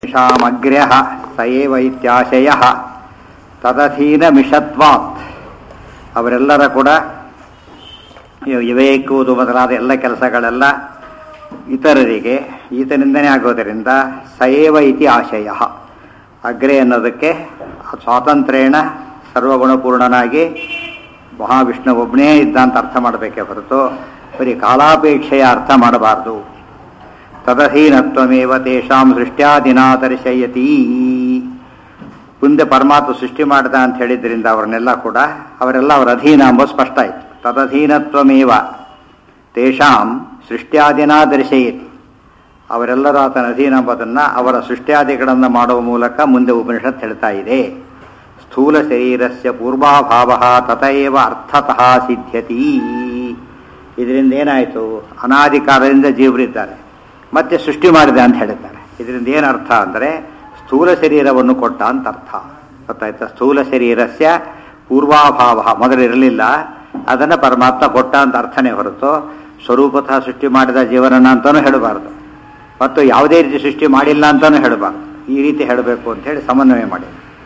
ತೇಷಾಮಗ್ರ್ಯಃ ಸ ಏವ ಇತ್ಯಾಶಯಃ ತದಧೀನಮಿಷತ್ವಾತ್ ಅವರೆಲ್ಲರ ಕೂಡ ವಿವೇಕುವುದು ಮೊದಲಾದ ಎಲ್ಲ ಕೆಲಸಗಳೆಲ್ಲ ಇತರರಿಗೆ ಈತನಿಂದನೇ ಆಗೋದರಿಂದ ಸಯೇವ ಇತಿ ಆಶಯ ಅಗ್ರೆ ಅನ್ನೋದಕ್ಕೆ ಸ್ವಾತಂತ್ರ್ಯೇಣ ಸರ್ವಗುಣಪೂರ್ಣನಾಗಿ ಮಹಾವಿಷ್ಣು ಒಬ್ಬನೇ ಇದ್ದ ಅಂತ ಅರ್ಥ ಮಾಡಬೇಕೇ ಹೊರತು ಬರೀ ಕಾಲಾಪೇಕ್ಷೆಯ ಅರ್ಥ ಮಾಡಬಾರ್ದು ತದಧೀನತ್ವಮೇವ ತೇಷಾಂ ಸೃಷ್ಟ್ಯಾದಿನಾ ದರ್ಶಯತಿ ಮುಂದೆ ಪರಮಾತ್ಮ ಸೃಷ್ಟಿ ಮಾಡ್ದ ಅಂತ ಹೇಳಿದ್ರಿಂದ ಅವರನ್ನೆಲ್ಲ ಕೂಡ ಅವರೆಲ್ಲ ಅವರ ಅಧೀನ ಎಂಬ ಸ್ಪಷ್ಟ ಆಯಿತು ತದಧೀನತ್ವಮೇವ ತೇಷಾಂ ಸೃಷ್ಟ್ಯಾದಿನಾ ದರ್ಶಯತಿ ಅವರೆಲ್ಲರೂ ಆತನ ಅಧೀನ ಎಂಬುದನ್ನು ಅವರ ಸೃಷ್ಟ್ಯಾದಿಗಳನ್ನು ಮಾಡುವ ಮೂಲಕ ಮುಂದೆ ಉಪನಿಷತ್ ಹೇಳ್ತಾ ಇದೆ ಸ್ಥೂಲ ಶರೀರಸ್ಯ ಪೂರ್ವಾಭಾವ ತಥೈವ ಅರ್ಥತಃ ಸಿದ್ಧ್ಯತಿ ಇದರಿಂದ ಏನಾಯಿತು ಅನಾದಿ ಕಾಲದಿಂದ ಜೀವರಿದ್ದಾರೆ ಮತ್ತೆ ಸೃಷ್ಟಿ ಮಾಡಿದೆ ಅಂತ ಹೇಳಿದ್ದಾರೆ ಇದರಿಂದ ಏನು ಅರ್ಥ ಅಂದರೆ ಸ್ಥೂಲ ಶರೀರವನ್ನು ಕೊಟ್ಟ ಅಂತ ಅರ್ಥ ಗೊತ್ತಾಯ್ತಾ ಸ್ಥೂಲ ಶರೀರಸ್ಯ ಪೂರ್ವಾಭಾವ ಮೊದಲಿರಲಿಲ್ಲ ಅದನ್ನು ಪರಮಾತ್ಮ ಕೊಟ್ಟ ಅಂತ ಅರ್ಥನೇ ಹೊರತು ಸ್ವರೂಪತಃ ಸೃಷ್ಟಿ ಮಾಡಿದ ಜೀವನನ ಅಂತಲೂ ಹೇಳಬಾರ್ದು ಮತ್ತು ಯಾವುದೇ ರೀತಿ ಸೃಷ್ಟಿ ಮಾಡಿಲ್ಲ ಅಂತಲೂ ಹೇಳಬಾರ್ದು ಈ ರೀತಿ ಹೇಳಬೇಕು ಅಂತ ಹೇಳಿ ಸಮನ್ವಯ ಮಾಡಿ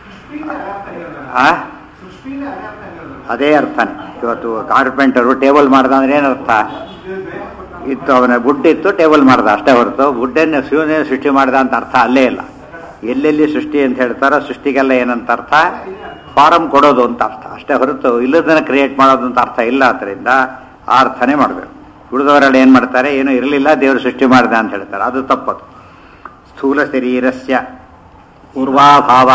ಆ ಅದೇ ಅರ್ಥನೇ ಇವತ್ತು ಕಾರ್ಪೆಂಟರು ಟೇಬಲ್ ಮಾಡ್ದ ಅಂದ್ರೆ ಏನರ್ಥ ಇತ್ತು ಅವನ ಗುಡ್ ಇತ್ತು ಟೇಬಲ್ ಮಾಡ್ದ ಅಷ್ಟೇ ಹೊರತು ಗುಡ್ಡನ್ನು ಶಿವನೇ ಸೃಷ್ಟಿ ಮಾಡ್ದ ಅಂತ ಅರ್ಥ ಅಲ್ಲೇ ಇಲ್ಲ ಎಲ್ಲೆಲ್ಲಿ ಸೃಷ್ಟಿ ಅಂತ ಹೇಳ್ತಾರೋ ಸೃಷ್ಟಿಗೆಲ್ಲ ಏನಂತ ಅರ್ಥ ಫಾರಂ ಕೊಡೋದು ಅಂತ ಅರ್ಥ ಅಷ್ಟೇ ಹೊರತು ಇಲ್ಲದನ್ನ ಕ್ರಿಯೇಟ್ ಮಾಡೋದು ಅಂತ ಅರ್ಥ ಇಲ್ಲ ಆದ್ದರಿಂದ ಆ ಅರ್ಥನೇ ಮಾಡಬೇಕು ಉಳಿದವರೆಲ್ಲ ಏನು ಮಾಡ್ತಾರೆ ಏನೂ ಇರಲಿಲ್ಲ ದೇವರು ಸೃಷ್ಟಿ ಮಾಡಿದ ಅಂತ ಹೇಳ್ತಾರೆ ಅದು ತಪ್ಪದು ಸ್ಥೂಲ ಶರೀರಸ್ಯ ಪೂರ್ವಾಭಾವ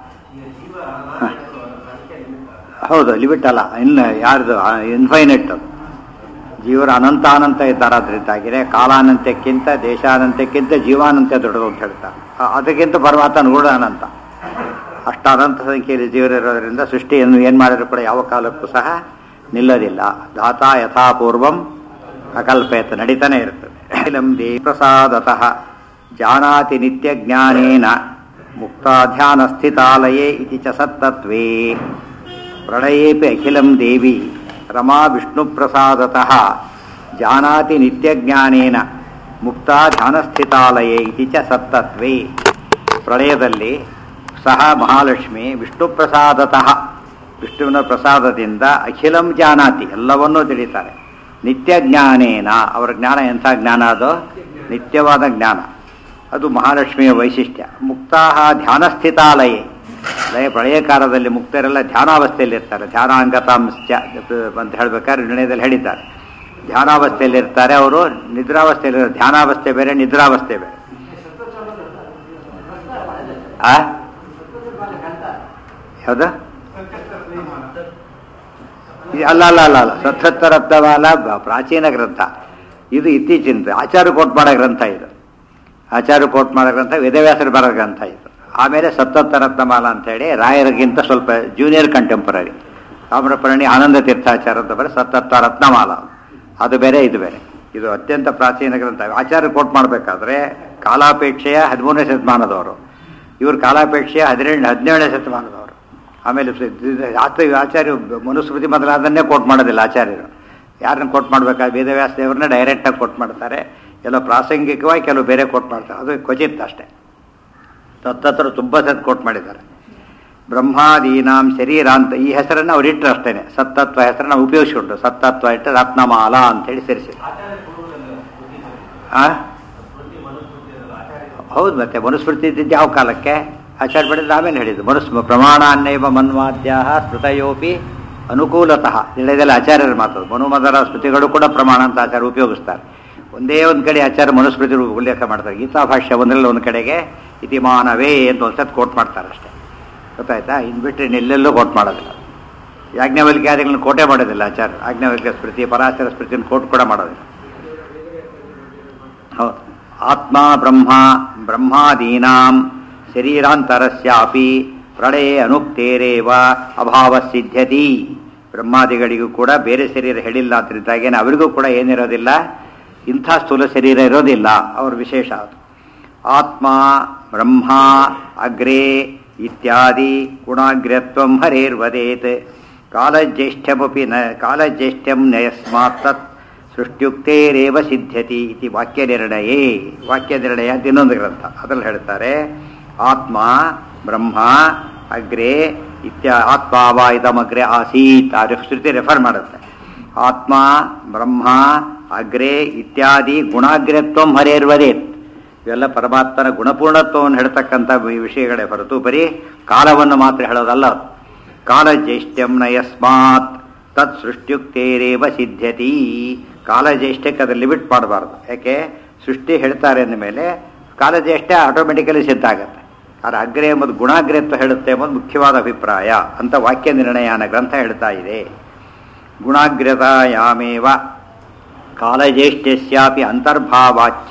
ಹೌದು ಲಿಮಿಟ್ ಅಲ್ಲ ಇನ್ನು ಯಾರ್ದು ಇನ್ಫೈನೆಟ್ ಅದು ಜೀವರ ಅನಂತ ಅನಂತ ಇದ್ದಾರಾದ್ರಿಂದಾಗಿದೆ ಕಾಲಾನಂತ್ಯಕ್ಕಿಂತ ದೇಶಾನಂತ್ಯಕ್ಕಿಂತ ಜೀವಾನಂತ್ಯ ದೊಡ್ಡದು ಅಂತ ಹೇಳ್ತಾರೆ ಅದಕ್ಕಿಂತ ಪರಮಾತ್ಮ ಕೂಡ ಅನಂತ ಅಷ್ಟ ಅನಂತ ಸಂಖ್ಯೆಯಲ್ಲಿ ಜೀವರಿರೋದ್ರಿಂದ ಸೃಷ್ಟಿಯನ್ನು ಏನು ಮಾಡಿದ್ರು ಕೂಡ ಯಾವ ಕಾಲಕ್ಕೂ ಸಹ ನಿಲ್ಲದಿಲ್ಲ ಧಾತ ಯಥಾಪೂರ್ವಂ ಅಕಲ್ಪೇತ ನಡೀತಾನೆ ಇರ್ತದೆ ಅಖಿಲಂ ದೇ ಪ್ರಸಾದತಃ ಜಾನಾತಿ ನಿತ್ಯ ಜ್ಞಾನೇನ ಮುಕ್ತಾಧ್ಯಾನ ಸ್ಥಿತಾಲಯೇ ಇತಿ ಚ ಸತ್ತತ್ವೇ ಪ್ರಳಯೇಪಿ ಅಖಿಲಂ ದೇವಿ ರಮಾ ವಿಷ್ಣು ಪ್ರಸಾದತಃ ಜಾನಾತಿ ನಿತ್ಯ ಜ್ಞಾನೇನ ಮುಕ್ತ ಧ್ಯಾನಸ್ಥಿತಾಲಯೇ ಇತಿ ಚ ಸತ್ತತ್ವೇ ಪ್ರಳಯದಲ್ಲಿ ಸಹ ಮಹಾಲಕ್ಷ್ಮಿ ವಿಷ್ಣು ಪ್ರಸಾದತಃ ವಿಷ್ಣುವಿನ ಪ್ರಸಾದದಿಂದ ಅಖಿಲಂ ಜಾನಾತಿ ಎಲ್ಲವನ್ನೂ ತಿಳಿತಾರೆ ನಿತ್ಯ ಜ್ಞಾನೇನ ಅವರ ಜ್ಞಾನ ಎಂಥ ಜ್ಞಾನ ಅದು ನಿತ್ಯವಾದ ಜ್ಞಾನ ಅದು ಮಹಾಲಕ್ಷ್ಮಿಯ ವೈಶಿಷ್ಟ್ಯ ಮುಕ್ತಾಹ ಧ್ಯಾನಸ್ಥಿತಾಲಯೇ ಲಯ ಪ್ರಳಯ ಕಾಲದಲ್ಲಿ ಮುಕ್ತರೆಲ್ಲ ಧ್ಯಾನಾವಸ್ಥೆಯಲ್ಲಿರ್ತಾರೆ ಧ್ಯಾನಾಂಗತಾಂಶ ಅಂತ ಹೇಳ್ಬೇಕಾದ್ರೆ ನಿರ್ಣಯದಲ್ಲಿ ಹೇಳಿದ್ದಾರೆ ಧ್ಯಾನಾವಸ್ಥೆಯಲ್ಲಿರ್ತಾರೆ ಅವರು ನಿದ್ರಾವಸ್ಥೆಯಲ್ಲಿ ಧ್ಯಾನಾವಸ್ಥೆ ಬೇರೆ ನಿದ್ರಾವಸ್ಥೆ ಬೇರೆ ಆ ಯಾವ್ದು ಅಲ್ಲ ಅಲ್ಲ ಅಲ್ಲ ಅಲ್ಲ ಸತ್ಸತ್ತ ರತ್ನಮಾಲ ಪ್ರಾಚೀನ ಗ್ರಂಥ ಇದು ಇತ್ತೀಚಿನ ಆಚಾರ್ಯ ಕೋಟ್ ಮಾಡೋ ಗ್ರಂಥ ಇದು ಆಚಾರ್ಯ ಕೋಟ್ ಮಾಡೋ ಗ್ರಂಥ ವೇದವ್ಯಾಸರು ಬರೋ ಗ್ರಂಥ ಇದು ಆಮೇಲೆ ಸತ್ತತ್ತ ರತ್ನಮಾಲ ಅಂತೇಳಿ ರಾಯರಿಗಿಂತ ಸ್ವಲ್ಪ ಜೂನಿಯರ್ ಕಂಟೆಂಪರರಿ ತಾಮ್ರಪರ್ಣಿ ಆನಂದ ತೀರ್ಥಾಚಾರ ಅಂತ ಬರೀ ಸತ್ತತ್ತ ರತ್ನಮಾಲ ಅದು ಬೇರೆ ಇದು ಬೇರೆ ಇದು ಅತ್ಯಂತ ಪ್ರಾಚೀನ ಗ್ರಂಥ ಆಚಾರ್ಯ ಕೋಟ್ ಮಾಡಬೇಕಾದ್ರೆ ಕಾಲಾಪೇಕ್ಷೆಯ ಹದಿಮೂರನೇ ಶತಮಾನದವರು ಇವರು ಕಾಲಾಪೇಕ್ಷೆಯ ಹದಿನೆಂಟು ಹದಿನೇಳನೇ ಶತಮಾನದವರು ಆಮೇಲೆ ಆಚಾರ್ಯ ಮನುಸ್ಮೃತಿ ಮೊದಲಾದನ್ನೇ ಕೋಟ್ ಮಾಡೋದಿಲ್ಲ ಆಚಾರ್ಯರು ಯಾರನ್ನ ಕೋಟ್ ಮಾಡಬೇಕಾದ್ರೆ ವೇದವ್ಯಾಸ ದೇವ್ರನ್ನ ಡೈರೆಕ್ಟಾಗಿ ಕೋಟ್ ಮಾಡ್ತಾರೆ ಎಲ್ಲ ಪ್ರಾಸಂಗಿಕವಾಗಿ ಕೆಲವು ಬೇರೆ ಕೋಟ್ ಮಾಡ್ತಾರೆ ಅದು ಕ್ವಚಿತ್ ಅಷ್ಟೇ ತತ್ತತ್ರ ತುಂಬ ಸತ್ ಕೋಟ್ ಮಾಡಿದ್ದಾರೆ ಬ್ರಹ್ಮಾದೀನಾಂ ಶರೀರ ಅಂತ ಈ ಹೆಸರನ್ನು ಅವ್ರು ಇಟ್ಟರು ಅಷ್ಟೇನೆ ಸತ್ತತ್ವ ಹೆಸರನ್ನ ಉಪಯೋಗಿಸಿಕೊಂಡು ಸತ್ತತ್ವ ಇಟ್ಟು ರತ್ನಮಾಲ ಅಂತೇಳಿ ಸೇರಿಸಿ ಹೌದು ಮತ್ತೆ ಮನುಸ್ಮೃತಿ ಇದ್ದಿದ್ದು ಯಾವ ಕಾಲಕ್ಕೆ ಆಚಾರ್ಯ ಪಡೆದ ಆಮೇಲೆ ಹೇಳಿದ್ದು ಮನುಸ್ಮ ಪ್ರಮಾಣಾನ್ಯವ ಮನ್ವಾದ್ಯ ಸ್ಮೃತಯೋಪಿ ಅನುಕೂಲತಃ ತಿಳಿದಲ್ಲಿ ಆಚಾರ್ಯರ ಮಾತು ಮನುಮದರ ಸ್ಮೃತಿಗಳು ಕೂಡ ಪ್ರಮಾಣ ಅಂತ ಆಚಾರ್ಯ ಉಪಯೋಗಿಸ್ತಾರೆ ಒಂದೇ ಒಂದು ಕಡೆ ಆಚಾರ್ಯ ಮನುಸ್ಮೃತಿ ಉಲ್ಲೇಖ ಮಾಡ್ತಾರೆ ಗೀತಾ ಭಾಷ್ಯ ಒಂದರಲ್ಲಿ ಒಂದು ಕಡೆಗೆ ಇತಿಮಾನವೇ ಅಂತ ಒಂದ್ಸತ್ ಕೋಟ್ ಮಾಡ್ತಾರೆ ಅಷ್ಟೇ ಗೊತ್ತಾಯ್ತಾ ಇನ್ನು ಬಿಟ್ಟರೆ ಇನ್ನೆಲ್ಲೆಲ್ಲೂ ಕೋಟ್ ಮಾಡೋದಿಲ್ಲ ಯಾಜ್ಞವಲ್ಕ್ಯಾದಿಗಳನ್ನ ಕೋಟೆ ಮಾಡೋದಿಲ್ಲ ಆಚಾರ್ಯ ಆಜ್ಞವಲ್ಕ್ಯ ಸ್ಮೃತಿ ಪರಾಶರ ಸ್ಮೃತಿಯನ್ನು ಕೋಟ್ ಕೂಡ ಮಾಡೋದಿಲ್ಲ ಹೌದು ಆತ್ಮ ಬ್ರಹ್ಮ ಬ್ರಹ್ಮಾದೀನಾಂ ಶರೀರಾಂತರಸ್ಯಾಪಿ ಪ್ರಳಯೇ ಅನುಕ್ತೇರೇವ ಅಭಾವ ಸಿದ್ಧತಿ ಬ್ರಹ್ಮಾದಿಗಳಿಗೂ ಕೂಡ ಬೇರೆ ಶರೀರ ಹೇಳಿಲ್ಲ ಅಂತಿದ್ದಾಗೇನೆ ಅವರಿಗೂ ಕೂಡ ಏನಿರೋದಿಲ್ಲ ಇಂಥ ಸ್ಥೂಲ ಶರೀರ ಇರೋದಿಲ್ಲ ಅವ್ರ ವಿಶೇಷ ಅದು ಆತ್ಮ ಬ್ರಹ್ಮ ಅಗ್ರೇ ಇತ್ಯಾದಿ ಗುಣಾಗ್ರತ್ವಂ ಹರೇರ್ವದೇತ್ ಕಾಲಜ್ಯೇಷ್ಠಮಪಿ ನ ಕಾಲಜ್ಯೇಷ್ಠಂ ನಯಸ್ಮಾತ್ ತತ್ ಸೃಷ್ಟ್ಯುಕ್ತೇರೇವ ಸಿದ್ಧ್ಯತಿ ಇತಿ ವಾಕ್ಯ ನಿರ್ಣಯೇ ವಾಕ್ಯ ನಿರ್ಣಯ ಅಂತ ಇನ್ನೊಂದು ಗ್ರಂಥ ಅದರಲ್ಲಿ ಹೇಳ್ತಾರೆ ಆತ್ಮ ಬ್ರಹ್ಮ ಅಗ್ರೆ ಇತ್ಯ ಆತ್ಮಾವ ಇದಮಗ್ರೆ ಆಸೀತ್ ಆ ಶ್ರುತಿ ರೆಫರ್ ಮಾಡುತ್ತೆ ಆತ್ಮ ಬ್ರಹ್ಮ ಅಗ್ರೆ ಇತ್ಯಾದಿ ಗುಣಾಗ್ರತ್ವಂ ಹರೇರ್ವದೇತ್ ಇವೆಲ್ಲ ಪರಮಾತ್ಮನ ಗುಣಪೂರ್ಣತ್ವವನ್ನು ಹೇಳ್ತಕ್ಕಂಥ ವಿ- ವಿಷಯಗಳೇ ಹೊರತು ಬರೀ ಕಾಲವನ್ನು ಮಾತ್ರ ಹೇಳೋದಲ್ಲ ಅದು. ಕಾಲಜ್ಯೇಷ್ಠ್ಯಂ ನ ಯಸ್ಮಾತ್ ತತ್ ಸೃಷ್ಟ್ಯುಕ್ತೇರೇವ ಸಿದ್ಧ್ಯತಿ ಕಾಲಜ್ಯೇಷ್ಠಕ್ಕೆ ಅದರ ಲಿಮಿಟ್ ಮಾಡಬಾರ್ದು ಯಾಕೆ ಸೃಷ್ಟಿ ಹೇಳ್ತಾರೆ ಅಂದ ಮೇಲೆ ಕಾಲಜ್ಯೇಷ್ಠ ಆಟೋಮೆಟಿಕಲಿ ಸಿದ್ಧ ಆಗುತ್ತೆ ಆದರೆ ಅಗ್ರೆ ಎಂಬುದು ಗುಣಾಗ್ರತ್ವ ಹೇಳುತ್ತೆ ಎಂಬುದು ಮುಖ್ಯವಾದ ಅಭಿಪ್ರಾಯ ಅಂತ ವಾಕ್ಯ ನಿರ್ಣಯ ಅನ್ನೋ ಗ್ರಂಥ ಹೇಳ್ತಾ ಇದೆ ಗುಣಾಗ್ರತಾಯಾಮೇವ ಕಾಲಜ್ಯೇಷ್ಠಸ್ಯಾಪಿ ಅಂತರ್ಭಾವಾಚ್ಯ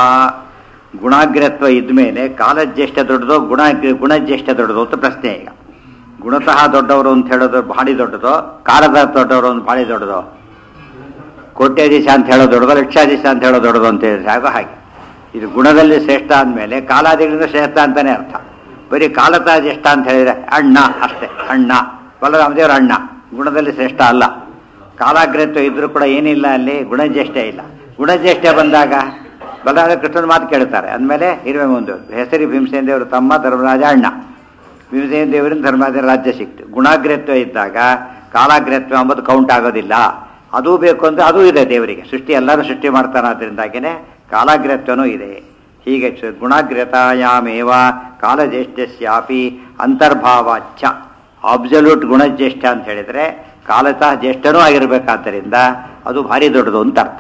ಗುಣಾಗ್ರತ್ವ ಇದ್ಮೇಲೆ ಕಾಲಜ್ಯೇಷ್ಠ ದೊಡ್ಡದೋ ಗುಣ ಗುಣಜ್ಯೇಷ್ಠ ದೊಡ್ಡದು ಅಂತ ಪ್ರಶ್ನೆ ಈಗ ಗುಣತಃ ದೊಡ್ಡವರು ಅಂತ ಹೇಳೋದು ಭಾರಿ ದೊಡ್ಡದೋ ಕಾಲದ ದೊಡ್ಡವರು ಅಂತ ಭಾರಿ ದೊಡ್ಡದೋ ಕೋಟ್ಯಾಧೀಶ ಅಂತ ಹೇಳೋ ದೊಡ್ಡದೋ ಲಕ್ಷಾಧೀಶ ಅಂತ ಹೇಳೋ ದೊಡ್ಡದು ಅಂತ ಹೇಳಿದ್ರೆ ಆಗೋ ಹಾಗೆ ಇದು ಗುಣದಲ್ಲಿ ಶ್ರೇಷ್ಠ ಅಂದಮೇಲೆ ಕಾಲಾದಿಗಳಿಂದ ಶ್ರೇಷ್ಠ ಅಂತಾನೆ ಅರ್ಥ ಬರೀ ಕಾಲತಾ ಜ್ಯೇಷ್ಠ ಅಂತ ಹೇಳಿದ್ರೆ ಅಣ್ಣ ಅಷ್ಟೇ ಅಣ್ಣ ಬಲರಾಮದೇವರ ಅಣ್ಣ ಗುಣದಲ್ಲಿ ಶ್ರೇಷ್ಠ ಅಲ್ಲ ಕಾಲಾಗ್ರತ್ವ ಇದ್ರೂ ಕೂಡ ಏನಿಲ್ಲ ಅಲ್ಲಿ ಗುಣಜ್ಯೇಷ್ಠ ಇಲ್ಲ ಗುಣಜ್ಯೇಷ್ಠ ಬಂದಾಗ ಬಲರಾಮ ಕೃಷ್ಣನ ಮಾತು ಕೇಳ್ತಾರೆ ಅಂದಮೇಲೆ ಇರುವೆ ಮುಂದೆ ಹೆಸರಿ ಭೀಮಸೇನ ದೇವರು ತಮ್ಮ ಧರ್ಮರಾಜ ಅಣ್ಣ ಭೀಮಸೇನ ದೇವರಿಂದ ಧರ್ಮರಾಜ ರಾಜ್ಯ ಸಿಕ್ತು ಗುಣಾಗ್ರತ್ವ ಇದ್ದಾಗ ಕಾಲಾಗ್ರತ್ವ ಎಂಬುದು ಕೌಂಟ್ ಆಗೋದಿಲ್ಲ ಅದು ಬೇಕು ಅಂದ್ರೆ ಅದು ಇದೆ ದೇವರಿಗೆ ಸೃಷ್ಟಿ ಎಲ್ಲರೂ ಸೃಷ್ಟಿ ಮಾಡ್ತಾನೆ ಅದರಿಂದಾಗಿನೇ ಕಾಲಾಗ್ರತ್ವನೂ ಇದೆ ಹೀಗೆ ಚ- ಗುಣಾಗ್ರತಾಯಾಮೇವ ಕಾಲಜ್ಯೇಷ್ಠಸ್ಯಾಪಿ ಅಂತರ್ಭಾವಾಚ್ಛ ಅಬ್ಸಲ್ಯೂಟ್ ಗುಣಜ್ಯೇಷ್ಠ ಅಂತ ಹೇಳಿದ್ರೆ ಕಾಲತಃ ಜ್ಯೇಷ್ಠನೂ ಆಗಿರ್ಬೇಕಾದ್ದರಿಂದ ಅದು ಭಾರಿ ದೊಡ್ಡದು ಅಂತ ಅರ್ಥ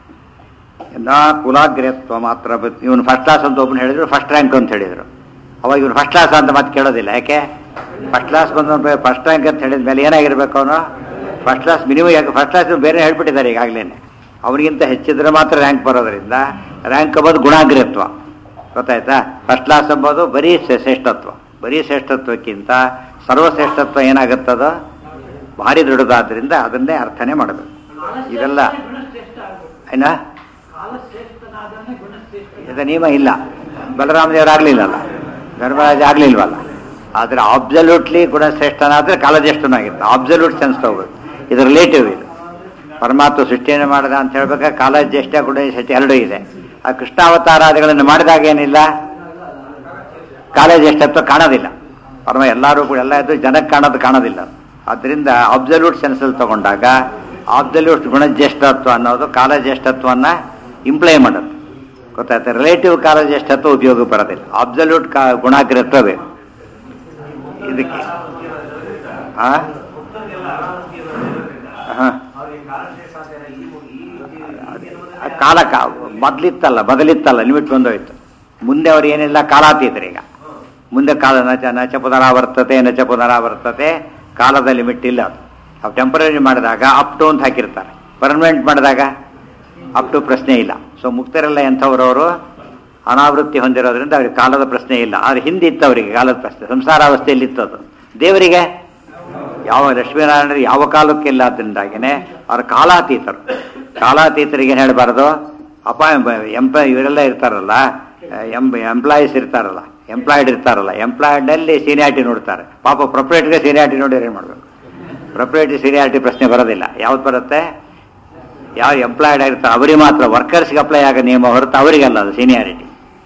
ನಾ ಕುಲಾಗ್ರತ್ವ ಮಾತ್ರ ಇವನು ಫಸ್ಟ್ ಕ್ಲಾಸ್ ಅಂತ ಒಬ್ಬನು ಹೇಳಿದ್ರು ಫಸ್ಟ್ ರ್ಯಾಂಕ್ ಅಂತ ಹೇಳಿದ್ರು ಅವಾಗ ಇವನು ಫಸ್ಟ್ ಕ್ಲಾಸ್ ಅಂತ ಮತ್ತೆ ಕೇಳೋದಿಲ್ಲ ಯಾಕೆ ಫಸ್ಟ್ ಕ್ಲಾಸ್ ಬಂದ ಫಸ್ಟ್ ರ್ಯಾಂಕ್ ಅಂತ ಹೇಳಿದ ಮೇಲೆ ಏನಾಗಿರ್ಬೇಕು ಅವನು ಫಸ್ಟ್ ಕ್ಲಾಸ್ ಮಿನಿಮಮ್ ಯಾಕೆ ಫಸ್ಟ್ ಕ್ಲಾಸ್ ಬೇರೆ ಹೇಳ್ಬಿಟ್ಟಿದ್ದಾರೆ ಈಗಾಗಲೇ ಅವನಿಗಿಂತ ಹೆಚ್ಚಿದ್ರೆ ಮಾತ್ರ ರ್ಯಾಂಕ್ ಬರೋದ್ರಿಂದ ರ್ಯಾಂಕ್ ಎಂಬುದು ಗುಣಾಗ್ರತ್ವ ಗೊತ್ತಾಯ್ತಾ ಫಸ್ಟ್ ಕ್ಲಾಸ್ ಎಂಬುದು ಬರೀ ಶ್ರೇ- ಶ್ರೇಷ್ಠತ್ವ ಬರೀ ಶ್ರೇಷ್ಠತ್ವಕ್ಕಿಂತ ಸರ್ವಶ್ರೇಷ್ಠತ್ವ ಏನಾಗುತ್ತದೋ ಭಾರಿ ದೊಡ್ಡದಾದ್ರಿಂದ ಅದನ್ನೇ ಅರ್ಥನೆ ಮಾಡಬೇಕು ಇದೆಲ್ಲ ಏನ ಇದು ನಿಯಮ ಇಲ್ಲ ಬಲರಾಮದೇವರು ಆಗ್ಲಿಲ್ಲಲ್ಲ ಧರ್ಮರಾಜ ಆಗ್ಲಿಲ್ವಲ್ಲ ಆದ್ರೆ ಅಬ್ಸಲ್ಯೂಟ್ಲಿ ಗುಣಶ್ರೇಷ್ಠನಾದ್ರೆ ಕಾಲಜ್ಯೇಷ್ಠನಾಗಿತ್ತು ಅಬ್ಸಲ್ಯೂಟ್ ಸೆನ್ಸ್ ತಗೋಬೇಕು ಇದು ರಿಲೇಟಿವ್ ಇದು ಪರಮಾತ್ಮ ಸೃಷ್ಟಿಯನ್ನು ಮಾಡಿದ ಅಂತ ಹೇಳ್ಬೇಕಾದ್ರೆ ಕಾಲಜ್ಯೇಷ್ಠ ಗುಣಶ್ರೇಷ್ಠ ಎರಡೂ ಇದೆ ಆ ಕೃಷ್ಣಾವತಾರಾದಿಗಳನ್ನು ಮಾಡಿದಾಗ ಏನಿಲ್ಲ ಕಾಲಜ್ಯೇಷ್ಠತ್ವ ಕಾಣೋದಿಲ್ಲ ಪರಮ ಎಲ್ಲರೂ ಕೂಡ ಎಲ್ಲ ಇದ್ದು ಜನಕ್ಕೆ ಕಾಣೋದು ಕಾಣೋದಿಲ್ಲ ಆದ್ದರಿಂದ ಅಬ್ಸಲ್ಯೂಟ್ ಸೆನ್ಸಲ್ಲಿ ತಗೊಂಡಾಗ ಅಬ್ಸಲ್ಯೂಟ್ ಗುಣಜ್ಯೇಷ್ಠತ್ವ ಅನ್ನೋದು ಕಾಲಜ್ಯೇಷ್ಠತ್ವನ್ನ ಇಂಪ್ಲೈ ಮಾಡೋದು ಗೊತ್ತಾಯ್ತು ರಿಲೇಟಿವ್ ಕಾಲಜ್ಯೇಷ್ಠತ್ವ ಉಪಯೋಗ ಬರೋದಿಲ್ಲ ಅಬ್ಸಲ್ಯೂಟ್ ಕಾ ಗುಣಾಗ್ರತ್ವ ಬೇಕು ಇದಕ್ಕೆ ಆ? ಹಾ. ಆ ಕಾಲ ಕಾ- ಮೊದ್ಲಿತ್ತಲ್ಲ ಬದಲಿತ್ತಲ್ಲ ಲಿಮಿಟ್ ಬಂದೋಯ್ತು ಮುಂದೆ ಅವ್ರು ಏನಿಲ್ಲ ಕಾಲಾತೀತರು ಈಗ ಮುಂದೆ ಕಾಲ ನಚ ನಚ ಪುನರಾವರ್ತತೆ ನಚ ಪುನರಾವರ್ತತೆ ಕಾಲದ ಲಿಮಿಟ್ ಇಲ್ಲ ಅದು ಅವು ಟೆಂಪರರಿ ಮಾಡಿದಾಗ ಅಪ್ ಟು ಅಂತ ಹಾಕಿರ್ತಾರೆ ಪರ್ಮನೆಂಟ್ ಮಾಡಿದಾಗ ಅಪ್ ಟು ಪ್ರಶ್ನೆ ಇಲ್ಲ ಸೊ ಮುಕ್ತರೆಲ್ಲ ಎಂಥವ್ರವರು ಅನಾವೃತ್ತಿ ಹೊಂದಿರೋದ್ರಿಂದ ಅವ್ರಿಗೆ ಕಾಲದ ಪ್ರಶ್ನೆ ಇಲ್ಲ ಆದ್ರೆ ಹಿಂದೆ ಇತ್ತು ಅವರಿಗೆ ಕಾಲದ ಪ್ರಶ್ನೆ ಸಂಸಾರಾವಸ್ಥೆಯಲ್ಲಿ ಇತ್ತು ಅದು ದೇವರಿಗೆ ಯಾವ ಲಕ್ಷ್ಮೀನಾರಾಯಣರು ಯಾವ ಕಾಲಕ್ಕೆ ಇಲ್ಲ ಅದರಿಂದಾಗಿನೇ ಅವ್ರ ಕಾಲಾತೀತರು ಕಾಲಾತೀತರಿಗೆ ಏನು ಹೇಳಬಾರ್ದು ಅಪ ಎಂಪ ಇವರೆಲ್ಲ ಇರ್ತಾರಲ್ಲ ಎಂ ಎಂಪ್ಲಾಯೀಸ್ ಇರ್ತಾರಲ್ಲ ಎಂಪ್ಲಾಯ್ಡ್ ಇರ್ತಾರಲ್ಲ ಎಂಪ್ಲಾಯ್ಡ್ನಲ್ಲಿ ಸೀನಿಯಾರಿಟಿ ನೋಡ್ತಾರೆ ಪಾಪ ಪ್ರೊಪ್ರೇಟ್ಗೆ ಸೀನಿಯಾರಿಟಿ ನೋಡಿದ್ರೆ ಏನು ಮಾಡಬೇಕು ಪ್ರೊಪ್ರೇಟಿ ಸೀನಿಯಾರಿಟಿ ಪ್ರಶ್ನೆ ಬರೋದಿಲ್ಲ ಯಾವ್ದು ಬರುತ್ತೆ ಯಾವ ಎಂಪ್ಲಾಯ್ಡ್ ಆಗಿರ್ತಾರೆ ಅವರಿಗೆ ಮಾತ್ರ ವರ್ಕರ್ಸ್ಗೆ ಅಪ್ಲೈ ಆಗೋ ನಿಯಮ ಹೊರತು ಅವರಿಗಲ್ಲ ಅದು ಸೀನಿಯಾರಿಟಿ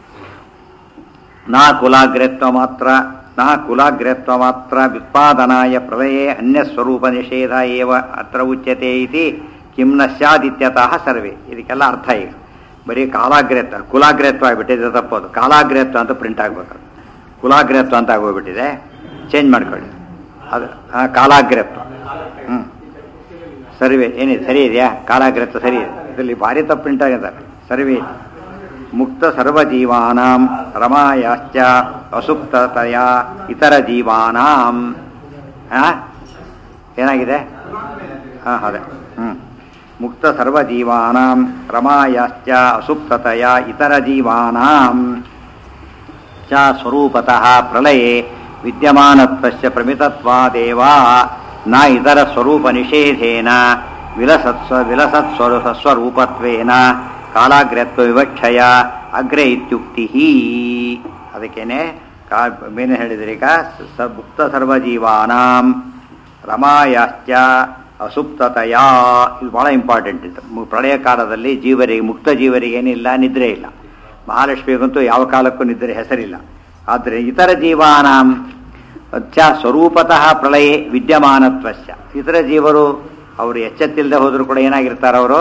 ನಾ ಕುಲಾಗ್ರತ್ವ ಮಾತ್ರ ನಾ ಕುಲಾಗ್ರತ್ವ ಮಾತ್ರ ವ್ಯುತ್ಪಾದನಾಯ ಪ್ರಲಯೇ ಅನ್ಯಸ್ವರೂಪ ನಿಷೇಧ ಏವ ಅತ್ರ ಉಚ್ಯತೆ ಇತಿ ಕಿಂ ನ ಸ್ಯಾದಿತ್ಯತಃ ಸರ್ವೇ ಇದಕ್ಕೆಲ್ಲ ಅರ್ಥ ಈಗ ಬರೀ ಕಾಲಾಗ್ರತ್ವ ಕುಲಾಗ್ರತ್ವ ಆಗಿಬಿಟ್ಟಿದೆ ತಪ್ಪೋದು ಕಾಲಾಗ್ರತ್ವ ಅಂತ ಪ್ರಿಂಟ್ ಆಗ್ಬೇಕು ಕುಲಾಗ್ರತ್ವ ಅಂತ ಆಗೋಗ್ಬಿಟ್ಟಿದೆ ಚೇಂಜ್ ಮಾಡ್ಕೊಳ್ಳಿ ಅದು ಆ, ಕಾಲಾಗ್ರತ್ವ ಹ್ಞೂ ಸರ್ವೆ ಏನಿದೆ ಸರಿ ಇದೆಯಾ ಕಾಲಾಗ್ರತ್ವ ಸರಿ ಇದೆ ಇದರಲ್ಲಿ ಭಾರಿ ತಪ್ಪು ಪ್ರಿಂಟ್ ಆಗಿದ್ದಾರೆ ಸರ್ವೆ ಇದೆ ಮುಕ್ತ ಸರ್ವಜೀವಾನಾಂ ರಮಾಯಾಶ್ಚ ಅಸುಪ್ತತೆಯ ಇತರ ಜೀವಾನಾಂ ಆ? ಏನಾಗಿದೆ ಹಾಂ ಅದೇ ಹ್ಞೂ ಮುಕ್ತ ಸರ್ವಜೀವಾನಾಂ ರಮಾಯಾಶ್ಚ ಅಸುಪ್ತತೆಯ ಇತರ ಜೀವಾನಾಂ ಚ ಸ್ವರೂಪತಃ ಪ್ರಳಯೇ ವಿದ್ಯಮಾನತ್ವಸ್ಯ ಪ್ರಮಿತತ್ವಾದೇವ ನ ಇತರ ಸ್ವರೂಪ ನಿಷೇಧೇನ ವಿಲಸತ್ಸ್ವ ವಿಲಸತ್ಸ್ವರು ಸ್ವರೂಪತ್ವೇನ ಕಾಲಾಗ್ರತ್ವ ವಿವಕ್ಷಯ ಅಗ್ರೆ ಇತ್ಯುಕ್ತಿ ಅದಕ್ಕೇನೆ ಕಾ ಏನು ಹೇಳಿದ್ರಿ ಈಗ ಸ ಮುಕ್ತ ಸರ್ವಜೀವಾನಾಂ ರಮಾಯಾಶ್ಚ ಅಸುಪ್ತತೆಯ ಇದು ಬಹಳ ಇಂಪಾರ್ಟೆಂಟ್ ಇದು ಮು- ಪ್ರಳಯ ಕಾಲದಲ್ಲಿ ಜೀವರಿಗೆ ಮುಕ್ತ ಜೀವರಿಗೆ ಏನಿಲ್ಲ ನಿದ್ರೆ ಇಲ್ಲ ಮಹಾಲಕ್ಷ್ಮಿಗಂತೂ ಯಾವ ಕಾಲಕ್ಕೂ ನಿದ್ರೆ ಹೆಸರಿಲ್ಲ ಆದರೆ ಇತರ ಜೀವಾನಾಂ ಚ ಸ್ವರೂಪತಃ ಪ್ರಳಯೇ ವಿದ್ಯಮಾನತ್ವಶ್ಚ ಇತರ ಜೀವರು ಅವರು ಎಚ್ಚೆತ್ತಿಲ್ಲದೆ ಹೋದರೂ ಕೂಡ ಏನಾಗಿರ್ತಾರೆ ಅವರು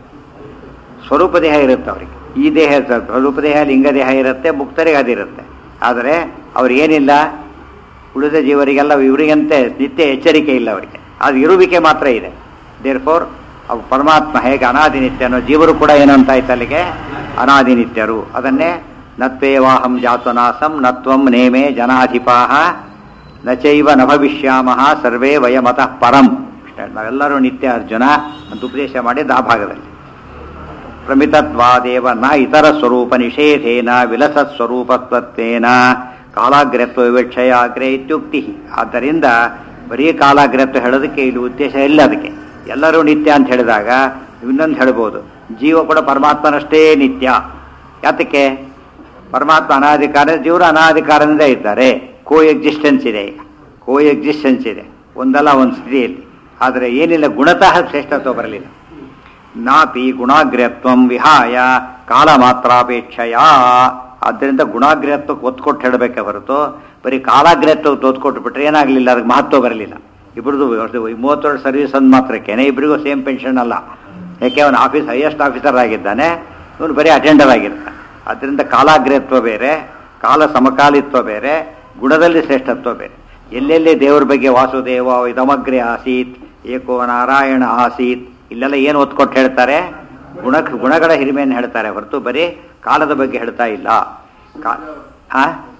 ಸ್ವರೂಪ ದೇಹ ಇರುತ್ತೆ ಅವರಿಗೆ ಈ ದೇಹ ಇರ್ತದೆ. ಸ್ವರೂಪ ದೇಹ ಲಿಂಗ ದೇಹ ಇರುತ್ತೆ ಮುಕ್ತರಿಗೆ ಅದಿರುತ್ತೆ ಆದರೆ ಅವ್ರಿಗೇನಿಲ್ಲ ಉಳಿದ ಜೀವರಿಗೆಲ್ಲ ಇವರಿಗಂತೆ ನಿತ್ಯ ಎಚ್ಚರಿಕೆ ಇಲ್ಲ ಅವರಿಗೆ ಅದು ಇರುವಿಕೆ ಮಾತ್ರ ಇದೆ ದೇರ್ ಫೋರ್ ಅವು ಪರಮಾತ್ಮ ಹೇಗೆ ಅನಾದಿ ನಿತ್ಯ ಅನ್ನೋ ಜೀವರು ಕೂಡ ಏನಂತ ಆಯ್ತು ಅಲ್ಲಿಗೆ ಅನಾದಿ ನಿತ್ಯರು ಅದನ್ನೇ ನತ್ವೇವಾಹಂ ಜಾತುನಾಸಂ ನತ್ವಂ ನೇಮೆ ಜನಾಧಿಪಾಹ ನಚೈವ ನ ಭವಿಷ್ಯಾಮಃ ಸರ್ವೇ ವಯಮತಃ ಪರಂ ಅಷ್ಟೇ ನಾವೆಲ್ಲರೂ ನಿತ್ಯ ಅರ್ಜುನ ಅಂತ ಉಪದೇಶ ಮಾಡಿದ್ದು ಆ ಭಾಗದಲ್ಲಿ ಪ್ರಮಿತತ್ವಾದೇವ ನ ಇತರ ಸ್ವರೂಪ ನಿಷೇಧೇನ ವಿಲಸತ್ ಸ್ವರೂಪತ್ವೇನ ಕಾಲಾಗ್ರತ್ವ ವಿವಕ್ಷಯ ಅಗ್ರೆ ಇತ್ಯುಕ್ತಿ ಆದ್ದರಿಂದ ಬರೀ ಕಾಲಾಗ್ರತ್ವ ಹೇಳೋದಕ್ಕೆ ಇಲ್ಲಿ ಉದ್ದೇಶ ಇಲ್ಲ ಅದಕ್ಕೆ ಎಲ್ಲರೂ ನಿತ್ಯ ಅಂತ ಹೇಳಿದಾಗ ಇನ್ನೊಂದು ಹೇಳ್ಬೋದು ಜೀವ ಕೂಡ ಪರಮಾತ್ಮನಷ್ಟೇ ನಿತ್ಯ ಯಾತಕ್ಕೆ ಪರಮಾತ್ಮ ಅನಾಧಿಕಾರ ಜೀವರು ಅನಾಧಿಕಾರದಿಂದ ಇದ್ದಾರೆ ಕೋ ಎಕ್ಸಿಸ್ಟೆನ್ಸ್ ಇದೆ ಈಗ ಕೋ ಎಕ್ಸಿಸ್ಟೆನ್ಸ್ ಇದೆ ಒಂದಲ್ಲ ಒಂದು ಸ್ಥಿತಿಯಲ್ಲಿ ಆದರೆ ಏನಿಲ್ಲ ಗುಣತಃ ಶ್ರೇಷ್ಠತ್ವ ಬರಲಿಲ್ಲ ನಾಪಿ ಗುಣಾಗ್ರತ್ವಂ ವಿಹಾಯ ಕಾಲ ಮಾತ್ರಾಪೇಕ್ಷೆಯ ಆದ್ದರಿಂದ ಗುಣಾಗ್ರತ್ವಕ್ಕೆ ಒತ್ತು ಕೊಟ್ಟು ಹೇಳಬೇಕೆ ಹೊರತು ಬರೀ ಕಾಲಾಗ್ರತ್ವಕ್ಕೆ ಒತ್ತು ಕೊಟ್ಟು ಬಿಟ್ರೆ ಏನಾಗಲಿಲ್ಲ ಅದಕ್ಕೆ ಮಹತ್ವ ಬರಲಿಲ್ಲ ಇಬ್ಬರದು ಮೂವತ್ತೇಳು ಸರ್ವಿಸ್ ಅಂದ ಮಾತ್ರಕ್ಕೇನೆ ಇಬ್ಬರಿಗೂ ಸೇಮ್ ಪೆನ್ಷನ್ ಅಲ್ಲ ಯಾಕೆ ಅವನು ಆಫೀಸ್ ಹೈಯೆಸ್ಟ್ ಆಫೀಸರ್ ಆಗಿದ್ದಾನೆ ಇವನು ಬರೀ ಅಟೆಂಡರ್ ಆಗಿರ್ತಾನೆ ಅದರಿಂದ ಕಾಲಾಗ್ರತ್ವ ಬೇರೆ ಕಾಲ ಸಮಕಾಲಿತ್ವ ಬೇರೆ ಗುಣದಲ್ಲಿ ಶ್ರೇಷ್ಠತ್ವ ಬೇರೆ ಎಲ್ಲೆಲ್ಲಿ ದೇವರ ಬಗ್ಗೆ ವಾಸುದೇವ ಇದಮಗ್ರೆ ಆಸೀತ್ ಏಕೋ ನಾರಾಯಣ ಆಸೀತ್ ಇಲ್ಲೆಲ್ಲ ಏನು ಒತ್ಕೊಟ್ಟು ಹೇಳ್ತಾರೆ ಗುಣ ಗುಣಗಳ ಹಿರಿಮೆಯನ್ನು ಹೇಳ್ತಾರೆ ಹೊರತು ಬರೀ ಕಾಲದ ಬಗ್ಗೆ ಹೇಳ್ತಾ ಇಲ್ಲ ಕಾ ಆ?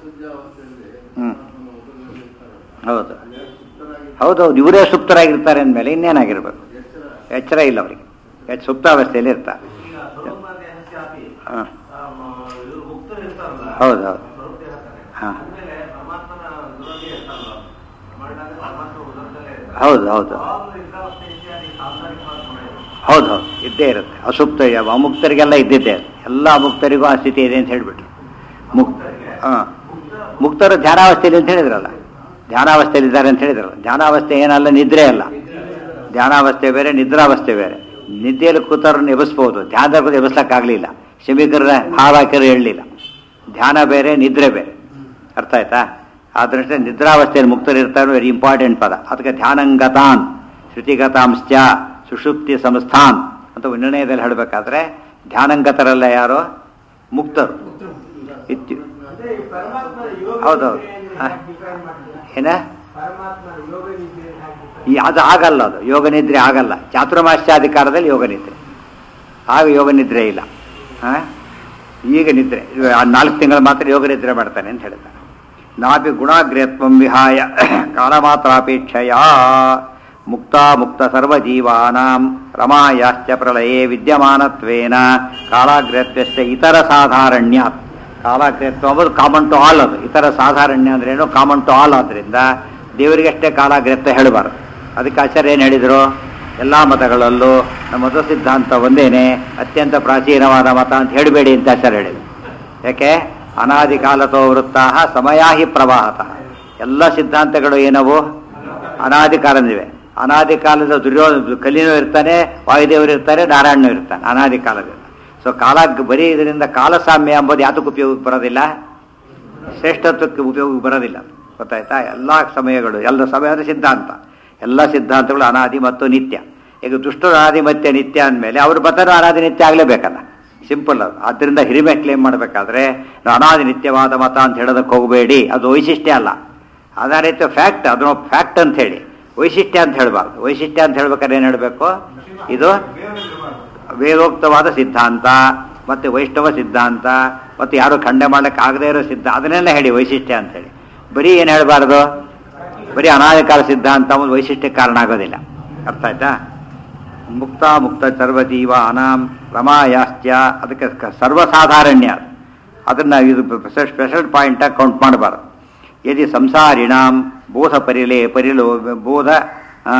ಹ್ಮ್ ಹೌದು ಹೌದೌದು ಇವರೇ ಸುಪ್ತರಾಗಿರ್ತಾರೆ ಅಂದಮೇಲೆ ಇನ್ನೇನಾಗಿರ್ಬೇಕು ಎಚ್ಚರ ಇಲ್ಲ ಅವರಿಗೆ ಎಚ್ ಸುಪ್ತಾವಸ್ಥೆಯಲ್ಲಿ ಇರ್ತಾರೆ ಈಗ ಸ್ವರೂಪ ದೇಹಸ್ಯಾಪಿ ಹಾಂ ಇವರು ಮುಕ್ತರು ಇರ್ತಾರಲ್ಲ ಹೌದು ಹೌದು ಸ್ವರೂಪ ದೇಹತಾರೆ ಹಾ. ಆದ್ಮೇಲೆ ಪರಮಾತ್ಮನ ಉದರದಲ್ಲಿ ಇರ್ತಾರಲ್ಲ ಮಾಡಿದಾಗ ಪರಮಾತ್ಮ ಉದರದಲ್ಲೇ ಇರ್ತಾರೆ ಹೌದು ಹೌದು ಯಾವಾಗಲೂ ಇದ್ದಾವಸ್ಥೆ ಇತ್ಯಾದಿ ಸಾಂಸಾರಿಕ ಮಾತ್ರ ಹೌದು ಹೌದು ಇದ್ದೇ ಇರುತ್ತೆ ಅಸುಪ್ತ ಯಾವ ಅಮುಕ್ತರಿಗೆಲ್ಲ ಇದ್ದಿದ್ದೆ ಎಲ್ಲ ಅಮುಕ್ತರಿಗೂ ಆ ಸ್ಥಿತಿ ಇದೆ ಅಂತ ಹೇಳ್ಬಿಟ್ರು ಮುಕ್ ಹಾಂ ಮುಕ್ತರು ಧ್ಯಾನಾವಸ್ಥೆಯಲ್ಲಿ ಅಂತ ಹೇಳಿದ್ರಲ್ಲ ಧ್ಯಾನಾವಸ್ಥೆಯಲ್ಲಿ ಇದ್ದಾರೆ ಅಂತ ಹೇಳಿದ್ರಲ್ಲ ಧ್ಯಾನಾವಸ್ಥೆ ಏನಲ್ಲ ನಿದ್ರೆ ಅಲ್ಲ ಧ್ಯಾನಾವಸ್ಥೆ ಬೇರೆ ನಿದ್ರಾವಸ್ಥೆ ಬೇರೆ ನಿದ್ದೆಯಲ್ಲಿ ಕೂತವ್ರನ್ನ ಎಬ್ಬಿಸ್ಬೋದು ಧ್ಯಾನದ ಕೂಡ ಎಬ್ಬಿಸ್ಲಕ್ಕಾಗಲಿಲ್ಲ ಶಮಿಕರ ಹಾವಾಕಿರು ಹೇಳಲಿಲ್ಲ ಧ್ಯಾನ ಬೇರೆ ನಿದ್ರೆ ಬೇರೆ ಅರ್ಥ ಆಯ್ತಾ ಆದ್ರಿಂದ ನಿದ್ರಾವಸ್ಥೆಯಲ್ಲಿ ಮುಕ್ತರಿರ್ತಾರೆ ವೆರಿ ಇಂಪಾರ್ಟೆಂಟ್ ಪದ ಅದಕ್ಕೆ ಧ್ಯಾನಂಗತಾನ್ ಶ್ರುತಿಗತಾಂಶ್ಚ ಸುಷುಪ್ತಿ ಸಂಸ್ಥಾನ್ ಅಂತ ನಿರ್ಣಯದಲ್ಲಿ ಹೇಳಬೇಕಾದ್ರೆ ಧ್ಯಾನಂಗತರಲ್ಲ ಯಾರು ಮುಕ್ತರು ಇತ್ಯು ಅಂದ್ರೆ ಈ ಪರಮಾತ್ಮ ಯೋಗ ಹೌದೌದು. ನಿದ್ರೆಯನ್ನು ಹಾ. ಹೇಗೆ define ಮಾಡ್ತಾರೆ? ಏನ ಪರಮಾತ್ಮ ಯೋಗ ನಿದ್ರೆಯನ್ನು ಹೇಗೆ define ಈ ಅದು ಆಗಲ್ಲ ಅದು ಯೋಗ ನಿದ್ರೆ ಆಗಲ್ಲ ಚಾತುರ್ಮಾಸ್ಯಾಧಿಕಾರದಲ್ಲಿ ಯೋಗ ನಿದ್ರೆ ಆಗ ಯೋಗ ನಿದ್ರೆ ಇಲ್ಲ ಆ? ಈಗ ನಿದ್ರೆ ಇದು ಆ ನಾಲ್ಕು ತಿಂಗಳು ಮಾತ್ರ ಯೋಗ ನಿದ್ರೆ ಮಾಡ್ತಾನೆ ಅಂತ ಹೇಳ್ತಾನೆ ನಾಪಿ ಗುಣಾಗ್ರತ್ವಂ ವಿಹಾಯ ಕಾಲಮಾತ್ರಾಪೇಕ್ಷೆಯ ಮುಕ್ತ ಮುಕ್ತ ಸರ್ವಜೀವಾನಾಂ ರಮಾಯಾಶ್ಚ ಪ್ರಳಯೇ ವಿದ್ಯಮಾನತ್ವೇನ ಕಾಲಾಗ್ರತ್ವಶ್ಚ ಇತರ ಸಾಧಾರಣ್ಯಾತ್ ಕಾಲಾಗ್ರತ್ವ ಅಂಬುದು ಕಾಮನ್ ಟು ಆಲ್ ಅದು ಇತರ ಸಾಧಾರಣ್ಯ ಅಂದ್ರೆ ಏನು ಕಾಮನ್ ಟು ಆಲ್ ಆದ್ರಿಂದ ದೇವರಿಗಷ್ಟೇ ಕಾಲಾಗ್ರತ್ವ ಹೇಳಬಾರ್ದು ಅದಕ್ಕೆ ಆಚಾರ್ಯ ಏನು ಹೇಳಿದರು ಎಲ್ಲ ಮತಗಳಲ್ಲೂ ನಮ್ಮ ಮತ ಸಿದ್ಧಾಂತ ಒಂದೇನೆ ಅತ್ಯಂತ ಪ್ರಾಚೀನವಾದ ಮತ ಅಂತ ಹೇಳಬೇಡಿ ಅಂತ ಆಚಾರ್ಯ ಹೇಳಿದರು ಯಾಕೆ ಅನಾದಿ ಕಾಲತೋ ವೃತ್ತಾ ಸಮಯಾಹಿ ಪ್ರವಾಹತಃ ಎಲ್ಲ ಸಿದ್ಧಾಂತಗಳು ಏನವು ಅನಾದಿ ಕಾಲದಿವೆ ಅನಾದಿ ಕಾಲದ ದುರ್ಯೋ ಕಲಿನೂ ಇರ್ತಾನೆ ವಾಯುದೇವರು ಇರ್ತಾರೆ ನಾರಾಯಣನು ಇರ್ತಾನೆ ಅನಾದಿ ಕಾಲದಿಂದ ಸೊ ಕಾಲ ಬರೀ ಇದರಿಂದ ಕಾಲಸಾಮ್ಯ ಎಂಬುದು ಯಾತಕ್ಕೆ ಉಪಯೋಗಕ್ಕೆ ಬರೋದಿಲ್ಲ ಶ್ರೇಷ್ಠತ್ವಕ್ಕೆ ಉಪಯೋಗಕ್ಕೆ ಬರೋದಿಲ್ಲ ಗೊತ್ತಾಯ್ತಾ ಎಲ್ಲ ಸಮಯಗಳು ಎಲ್ಲ ಸಮಯ ಅಂದರೆ ಸಿದ್ಧಾಂತ ಎಲ್ಲ ಸಿದ್ಧಾಂತಗಳು ಅನಾದಿ ಮತ್ತು ನಿತ್ಯ ಈಗ ದುಷ್ಟರು ಅನಾದಿ ಮತ್ತೆ ನಿತ್ಯ ಅಂದಮೇಲೆ ಅವರು ಬತರು ಅನಾದಿ ನಿತ್ಯ ಆಗಲೇಬೇಕಲ್ಲ ಸಿಂಪಲ್ ಅದು ಆದ್ದರಿಂದ ಹಿರಿಮೆ ಕ್ಲೇಮ್ ಮಾಡಬೇಕಾದ್ರೆ ಅನಾದಿ ನಿತ್ಯವಾದ ಮತ ಅಂತ ಹೇಳೋದಕ್ಕೆ ಹೋಗಬೇಡಿ ಅದು ವೈಶಿಷ್ಟ್ಯ ಅಲ್ಲ ಅದೇ ರೀತಿ ಫ್ಯಾಕ್ಟ್ ಅದನ್ನ ಫ್ಯಾಕ್ಟ್ ಅಂತ ಹೇಳಿ ವೈಶಿಷ್ಟ್ಯ ಅಂತ ಹೇಳಬಾರ್ದು ವೈಶಿಷ್ಟ್ಯ ಅಂತ ಹೇಳ್ಬೇಕಾದ್ರೆ ಏನು ಹೇಳಬೇಕು ಇದು ವೇದೋಕ್ತವಾದ ಸಿದ್ಧಾಂತ ಮತ್ತು ವೈಷ್ಣವ ಸಿದ್ಧಾಂತ ಮತ್ತು ಯಾರು ಖಂಡನೆ ಮಾಡ್ಲಿಕ್ಕೆ ಆಗದೇ ಇರೋ ಸಿದ್ಧ ಅದನ್ನೆಲ್ಲ ಹೇಳಿ ವೈಶಿಷ್ಟ್ಯ ಅಂತ ಹೇಳಿ ಬರೀ ಏನು ಹೇಳಬಾರ್ದು ಬರೀ ಅನಾದಿಕಾಲ ಸಿದ್ಧಾಂತ ಒಂದು ವೈಶಿಷ್ಟ್ಯಕ್ಕೆ ಕಾರಣ ಆಗೋದಿಲ್ಲ ಅರ್ಥ ಆಯ್ತಾ ಮುಕ್ತ ಮುಕ್ತ ಸರ್ವಜೀವ ಅನಾಂ ರಮಾಯಾಶ್ಚ ಅದಕ್ಕೆ ಕ- ಸರ್ವಸಾಧಾರಣ್ಯ ಅದನ್ನ ಇದು ಸ್ಪೆಷಲ್ ಪಾಯಿಂಟಾಗಿ ಕೌಂಟ್ ಮಾಡಬಾರ್ದು ಯದಿ ಸಂಸಾರಿಣಾಂ ಬೋಧ ಪರಿಲೇ ಪರಿಲೋ ಬೋಧ ಆ,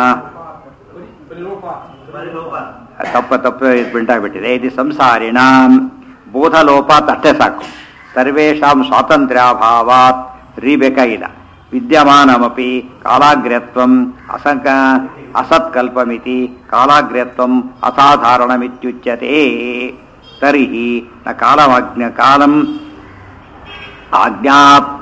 ಪರಿಲೋಪ ಪರಿಲೋಪ ತಪ್ಪ ತಪ್ಪು ಪ್ರಿಂಟ್ ಆಗಿಬಿಟ್ಟಿದೆ ಇದು ಸಂಸಾರಿಣಾಂ ಬೋಧಲೋಪಾತ್ ಅಷ್ಟೇ ಸಾಕು ಸರ್ವೇಷಾಂ ಸ್ವಾತಂತ್ರ್ಯಾಭಾವಾತ್ ರೀ ಬೇಕಾಗಿಲ್ಲ ವಿದ್ಯಮಾನಮಪಿ ಕಾಲಾಗ್ರ್ಯತ್ವಂ ಅಸಂಕ ಅಸತ್ಕಲ್ಪಮಿತಿ ಕಾಲಾಗ್ರ್ಯತ್ವಂ ಅಸಾಧಾರಣಮಿತ್ಯುಚ್ಯತೆ ತರ್ಹಿ ನ ಕಾಲಮಜ್ಞ ಕಾಲಂ ಆಜ್ಞಾ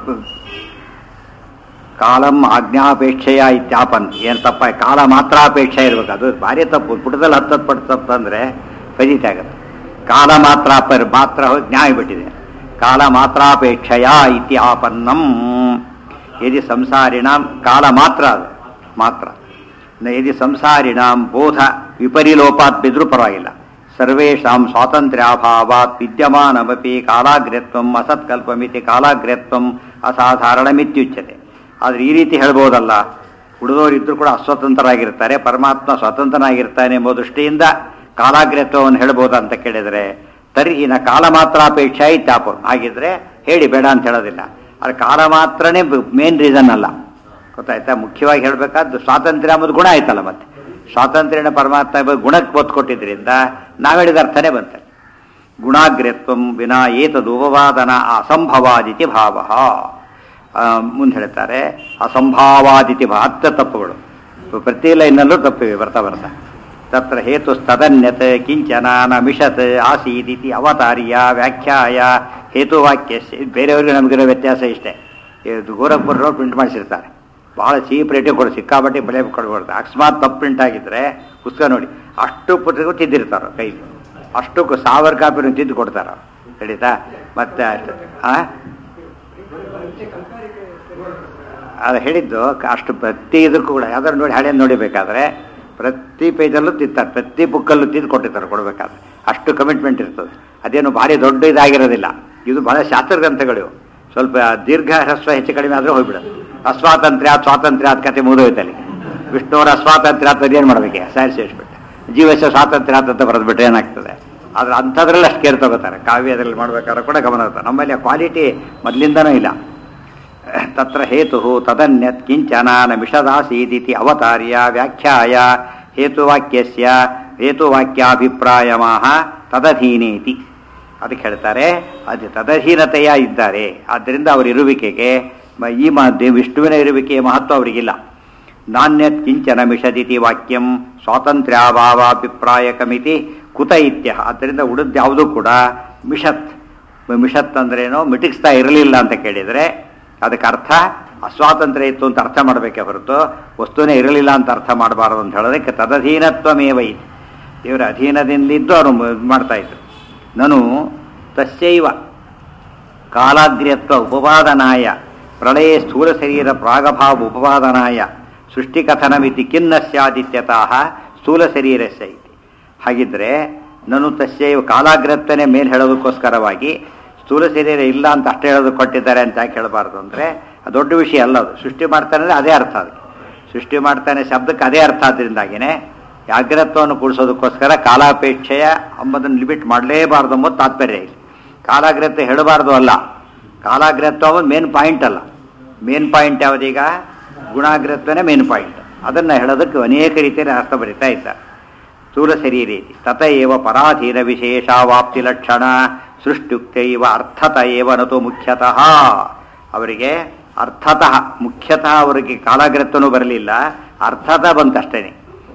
ಕಾಲಂ ಆಜ್ಞಾಪೇಕ್ಷೆಯ ಇತ್ಯಾಪನ್ ಏನು ತಪ್ಪ ಕಾಲ ಮಾತ್ರ ಅಪೇಕ್ಷೆ ಇರ್ಬೇಕು ಅದು ಭಾರಿ ತಪ್ಪು ಪುಟದಲ್ಲಿ ಹತ್ತತ್ತು ಪಟ್ಟು ತಪ್ಪು ಅಂದರೆ ಫಜಿತಿ ಆಗುತ್ತೆ ಕಾಲ ಮಾತ್ರ ಪರ್ ಮಾತ್ರ ಹೋಗಿ ಜ್ಞಾಯ ಬಿಟ್ಟಿದೆ ಕಾಲ ಮಾತ್ರಾಪೇಕ್ಷೆಯ ಇತ್ಯಾಪನ್ನಂ ಯದಿ ಸಂಸಾರಿಣಾಂ ಕಾಲ ಮಾತ್ರ ಅದು ಮಾತ್ರ ನ ಯದಿ ಸಂಸಾರಿಣಾಂ ಬೋಧ ವಿಪರಿಲೋಪಾತ್ ಬಿದ್ರೂ ಪರವಾಗಿಲ್ಲ ಸರ್ವೇಷಾಂ ಸ್ವಾತಂತ್ರ್ಯಾಭಾವಾತ್ ವಿದ್ಯಮಾನಮಪಿ ಕಾಲಾಗ್ರ್ಯತ್ವಂ ಅಸತ್ಕಲ್ಪಮಿತಿ ಕಾಲಾಗ್ರ್ಯತ್ವಂ ಅಸಾಧಾರಣಮಿತ್ಯುಚ್ಯತೆ ಆದರೆ ಈ ರೀತಿ ಹೇಳ್ಬೋದಲ್ಲ ಉಳಿದವರು ಇದ್ರೂ ಕೂಡ ಅಸ್ವತಂತ್ರರಾಗಿರ್ತಾರೆ ಪರಮಾತ್ಮ ಸ್ವತಂತ್ರನಾಗಿರ್ತಾನೆ ಎಂಬ ದೃಷ್ಟಿಯಿಂದ ಕಾಲಾಗ್ರ್ಯತ್ವವನ್ನು ಹೇಳ್ಬೋದಾ ಅಂತ ಕೇಳಿದರೆ ತರ್ಹಿ ನ ಕಾಲ ಮಾತ್ರ ಅಪೇಕ್ಷೆ ಇತ್ತಾಪ ಹಾಗಿದ್ರೆ ಹೇಳಿ ಬೇಡ ಅಂತ ಹೇಳೋದಿಲ್ಲ ಆದರೆ ಕಾಲ ಮಾತ್ರನೇ ಮೇನ್ ರೀಸನ್ ಅಲ್ಲ ಗೊತ್ತಾಯ್ತಾ ಮುಖ್ಯವಾಗಿ ಹೇಳಬೇಕಾದ್ದು ಸ್ವಾತಂತ್ರ್ಯ ಎಂಬುದು ಗುಣ ಆಯ್ತಲ್ಲ ಮತ್ತೆ ಸ್ವಾತಂತ್ರ್ಯನ ಪರಮಾತ್ಮ ಎಂಬ ಗುಣಕ್ಕೆ ಒತ್ತು ಕೊಟ್ಟಿದ್ರಿಂದ ನಾವು ಹೇಳಿದ ಅರ್ಥನೇ ಬಂತೆ ಗುಣಾಗ್ರ್ಯತ್ವಂ ವಿನಾ ಏತದು ಉಪವಾದನ ಅಸಂಭವಾದಿತಿ ಭಾವ ಮುಂದೆ ಹೇಳ್ತಾರೆ ಅಸಂಭಾವಾದಿತಿ ಭಾ ಹತ್ತು ತಪ್ಪುಗಳು ಪ್ರತಿ ಲೈನಲ್ಲೂ ತಪ್ಪಿವೆ ಬರ್ತಾ ಬರ್ತಾ ತತ್ರ ಹೇತುಸ್ತದನ್ಯತ್ ಕಿಂಚನ ನ ಮಿಷತ್ ಆಸೀದಿತಿ ಅವತಾರ್ಯ ವ್ಯಾಖ್ಯಾಯ ಹೇತುವಾಕ್ಯ ಬೇರೆಯವ್ರಿಗೆ ನಮಗಿರೋ ವ್ಯತ್ಯಾಸ ಇಷ್ಟೇ ಇದು ಗೋರಖ್ಪುರ ರೋಡ್ ಪ್ರಿಂಟ್ ಮಾಡಿಸಿರ್ತಾರೆ ಭಾಳ ಚೀಪ್ ರೇಟಿಗೆ ಕೊಡು ಸಿಕ್ಕಾಪಟ್ಟೆ ಬೆಲೆ ಕೊಡ್ಬಾರ್ದು ಅಕಸ್ಮಾತ್ ತಪ್ಪು ಪ್ರಿಂಟ್ ಆಗಿದ್ರೆ ಪುಸ್ತಕ ನೋಡಿ ಅಷ್ಟು ಪುಸ್ತಕ ತಿದ್ದಿರ್ತಾರೋ ಕೈಲಿ ಅಷ್ಟಕ್ಕೂ ಸಾವಿರ ಕಾಪಿನೂ ತಿದ್ದು ಕೊಡ್ತಾರ ಹೇಳಿತಾ ಮತ್ತೆ ಅಷ್ಟು ಆ ಅದು ಹೇಳಿದ್ದು ಅಷ್ಟು ಪ್ರತಿ ಇದಕ್ಕೂ ಕೂಡ ಯಾವ್ದಾದ್ರು ನೋಡಿ ಹಳೆಯನ್ನು ನೋಡಿಬೇಕಾದ್ರೆ ಪ್ರತಿ ಪೇಜಲ್ಲೂ ತಿತ್ತಾರೆ ಪ್ರತಿ ಬುಕ್ಕಲ್ಲೂ ತಿದ್ದು ಕೊಟ್ಟಿರ್ತಾರೆ ಕೊಡಬೇಕಾದ್ರೆ ಅಷ್ಟು ಕಮಿಟ್ಮೆಂಟ್ ಇರ್ತದೆ ಅದೇನು ಭಾರಿ ದೊಡ್ಡ ಇದಾಗಿರೋದಿಲ್ಲ ಇದು ಬಹಳ ಶಾಸ್ತ್ರ ಗ್ರಂಥಗಳು ಸ್ವಲ್ಪ ದೀರ್ಘ ಹ್ರಸ್ವ ಹೆಚ್ಚು ಕಡಿಮೆ ಆದರೂ ಹೋಗ್ಬಿಡೋದು ಅಸ್ವಾತಂತ್ರ್ಯ ಸ್ವಾತಂತ್ರ್ಯ ಅದ್ ಕತೆ ಮುಗಿದೋಯ್ತು ಅಲ್ಲಿ ವಿಷ್ಣುವರ ಅಸ್ವಾತಂತ್ರ್ಯ ಅಂತ ಏನು ಮಾಡಬೇಕು ಸೈನ್ಸ್ ಸೇರಿಸ್ಬಿಟ್ಟು ಜೀವಸ್ಯ ಸ್ವಾತಂತ್ರ್ಯ ಅಂತ ಬರೆದ್ಬಿಟ್ರೆ ಏನಾಗ್ತದೆ ಆದ್ರೆ ಅಂಥದ್ರಲ್ಲಿ ಅಷ್ಟು ಕೇರ್ ತಗೋತಾರೆ ಕಾವ್ಯದಲ್ಲಿ ಮಾಡ್ಬೇಕಾದ್ರೆ ಕೂಡ ಗಮನ ಇರ್ತದೆ ನಮ್ಮಲ್ಲಿ ಆ ಕ್ವಾಲಿಟಿ ಮೊದಲಿಂದನೂ ಇಲ್ಲ ತತ್ರ ಹೇತು ತದನ್ಯತ್ ಕಿಂಚನ ನ ಮಿಷದಾಸೀದಿತಿ ಅವತಾರ್ಯ ವ್ಯಾಖ್ಯಾಯ ಹೇತುವಾಕ್ಯಸ್ಯ ಹೇತುವಾಕ್ಯಾಭಿಪ್ರಾಯಮಾಹ ತದಧೀನೇತಿ ಅದಕ್ಕೆ ಹೇಳ್ತಾರೆ ಅದು ತದಧೀನತೆಯ ಇದ್ದಾರೆ ಆದ್ದರಿಂದ ಅವರ ಇರುವಿಕೆಗೆ ಮ- ಈ ಮ ದೇ- ವಿಷ್ಣುವಿನ ಇರುವಿಕೆಯ ಮಹತ್ವ ಅವರಿಗಿಲ್ಲ ನಾಣ್ಯತ್ ಕಿಂಚನ ಮಿಷದಿತಿ ವಾಕ್ಯಂ ಸ್ವಾತಂತ್ರ್ಯಾಭಾವಾಭಿಪ್ರಾಯಕಮಿತಿ ಕುತ ಇತ್ಯ ಆದ್ದರಿಂದ ಉಳಿದ ಯಾವುದೂ ಕೂಡ ಮಿಷತ್ ಮಿಷತ್ ಅಂದ್ರೇನೋ ಮಿಟಿಕ್ಸ್ತಾ ಇರಲಿಲ್ಲ ಅಂತ ಕೇಳಿದರೆ ಅದಕ್ಕೆ ಅರ್ಥ ಅಸ್ವಾತಂತ್ರ್ಯ ಇತ್ತು ಅಂತ ಅರ್ಥ ಮಾಡಬೇಕೆ ಹೊರತು ವಸ್ತುನೇ ಇರಲಿಲ್ಲ ಅಂತ ಅರ್ಥ ಮಾಡಬಾರದು ಅಂತ ಹೇಳೋದಕ್ಕೆ ತದಧೀನತ್ವಮೇವ ಇತಿ ಇವರ ಅಧೀನದಿಂದಿದ್ದು ಅವರು ಮ- ಮಾಡ್ತಾ ಇದ್ರು ನಾನು ತಸ್ಯೈವ ಕಾಲಾಗ್ರ್ಯತ್ವ ಉಪವಾದನಾಯ ಪ್ರಳಯ ಸ್ಥೂಲ ಶರೀರ ಪ್ರಾಗಭಾವ ಉಪವಾದನಾಯ ಸೃಷ್ಟಿಕಥನಮಿತಿ ಖಿನ್ನ ಸ್ಯಾದಿತ್ಯತಃ ಸ್ಥೂಲ ಶರೀರಸ್ಯ ಇತಿ ಹಾಗಿದ್ರೆ ನಾನು ತಸ್ಯೈವ ಕಾಲಾಗ್ರತ್ವನೇ ಮೇಲೆ ಹೇಳೋದಕ್ಕೋಸ್ಕರವಾಗಿ ಸ್ಥೂಲ ಶರೀರ ಇಲ್ಲ ಅಂತ ಅಷ್ಟೇ ಹೇಳೋದಕ್ಕೆ ಕೊಟ್ಟಿದ್ದಾರೆ ಅಂತ ಯಾಕೆ ಹೇಳಬಾರ್ದು ಅಂದರೆ ಅದು ದೊಡ್ಡ ವಿಷಯ ಅಲ್ಲ ಅದು ಸೃಷ್ಟಿ ಮಾಡ್ತಾನೆ ಅಂದ್ರೆ ಅದೇ ಅರ್ಥ ಅದಕ್ಕೆ ಸೃಷ್ಟಿ ಮಾಡ್ತಾನೆ ಶಬ್ದಕ್ಕೆ ಅದೇ ಅರ್ಥ ಆದ್ದರಿಂದಾಗಿನೇ ಜಾಗ್ರತ್ವವನ್ನು ಕೂಡಿಸೋದಕ್ಕೋಸ್ಕರ ಕಾಲಾಪೇಕ್ಷೆಯ ಅಂಬದನ್ನು ಲಿಮಿಟ್ ಮಾಡಲೇಬಾರ್ದು ಎಂಬುದು ತಾತ್ಪರ್ಯ ಇಲ್ಲಿ ಕಾಲಾಗ್ರತೆ ಹೇಳಬಾರ್ದು ಅಲ್ಲ ಕಾಲಾಗ್ರತ್ವ ಅನ್ನೋದು ಮೇನ್ ಪಾಯಿಂಟ್ ಅಲ್ಲ ಮೇನ್ ಪಾಯಿಂಟ್ ಯಾವುದೀಗ ಗುಣಾಗ್ರತ್ವನೇ ಮೇನ್ ಪಾಯಿಂಟ್ ಅದನ್ನು ಹೇಳೋದಕ್ಕೆ ಅನೇಕ ರೀತಿಯಲ್ಲಿ ಅರ್ಥ ಬರೀತಾ ಇದ್ದಾರೆ ಸ್ಥೂಲ ಶರೀರೇತಿ ತತ ಏವ ಪರಾಧೀನ ವಿಶೇಷಾವಾಪ್ತಿ ಲಕ್ಷಣ ಸೃಷ್ಟ್ಯುಕ್ತ ಇವ ಅರ್ಥತ ಏವ ನತು ಮುಖ್ಯತಃ ಅವರಿಗೆ ಅರ್ಥತಃ ಮುಖ್ಯತಃ ಅವರಿಗೆ ಕಾಲಾಗ್ರತ್ವನೂ ಬರಲಿಲ್ಲ ಅರ್ಥತ ಬಂತಷ್ಟೇನೆ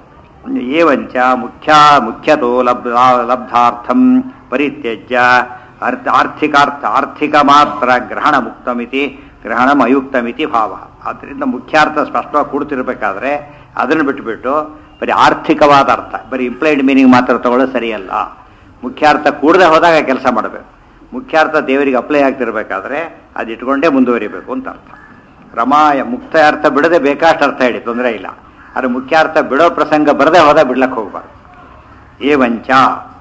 ಏವಂಚ ಮುಖ್ಯ ಮುಖ್ಯತೋ ಲಬ್ಧ ಲಬ್ಧಾರ್ಥಂ ಪರಿತ್ಯಜ್ಯ ಅರ್ಥ ಆರ್ಥಿಕಾರ್ಥ ಆರ್ಥಿಕ ಮಾತ್ರ ಗ್ರಹಣ ಮುಕ್ತಮಿತಿ ಗ್ರಹಣಂ ಅಯುಕ್ತಮಿತಿ ಭಾವ ಆದ್ದರಿಂದ ಮುಖ್ಯಾರ್ಥ ಸ್ಪಷ್ಟವಾಗಿ ಕೂಡ್ತಿರ್ಬೇಕಾದ್ರೆ ಅದನ್ನು ಬಿಟ್ಟುಬಿಟ್ಟು ಬರೀ ಆರ್ಥಿಕವಾದ ಅರ್ಥ ಬರೀ ಇಂಪ್ಲೈಡ್ ಮೀನಿಂಗ್ ಮಾತ್ರ ತಗೊಳ್ಳೋದು ಸರಿಯಲ್ಲ ಮುಖ್ಯಾರ್ಥ ಕೂಡದೆ ಹೋದಾಗ ಕೆಲಸ ಮಾಡಬೇಕು ಮುಖ್ಯಾರ್ಥ ದೇವರಿಗೆ ಅಪ್ಲೈ ಆಗ್ತಿರ್ಬೇಕಾದ್ರೆ ಅದು ಇಟ್ಕೊಂಡೇ ಮುಂದುವರಿಬೇಕು ಅಂತ ಅರ್ಥ ರಮಾಯ ಮುಕ್ತ ಅರ್ಥ ಬಿಡದೆ ಬೇಕಾಷ್ಟು ಅರ್ಥ ಹೇಳಿ ತೊಂದರೆ ಇಲ್ಲ ಆದರೆ ಮುಖ್ಯಾರ್ಥ ಬಿಡೋ ಪ್ರಸಂಗ ಬರದೇ ಹೋದ ಬಿಡ್ಲಕ್ಕೆ ಹೋಗ್ಬಾರ್ದು ಏವಂಚ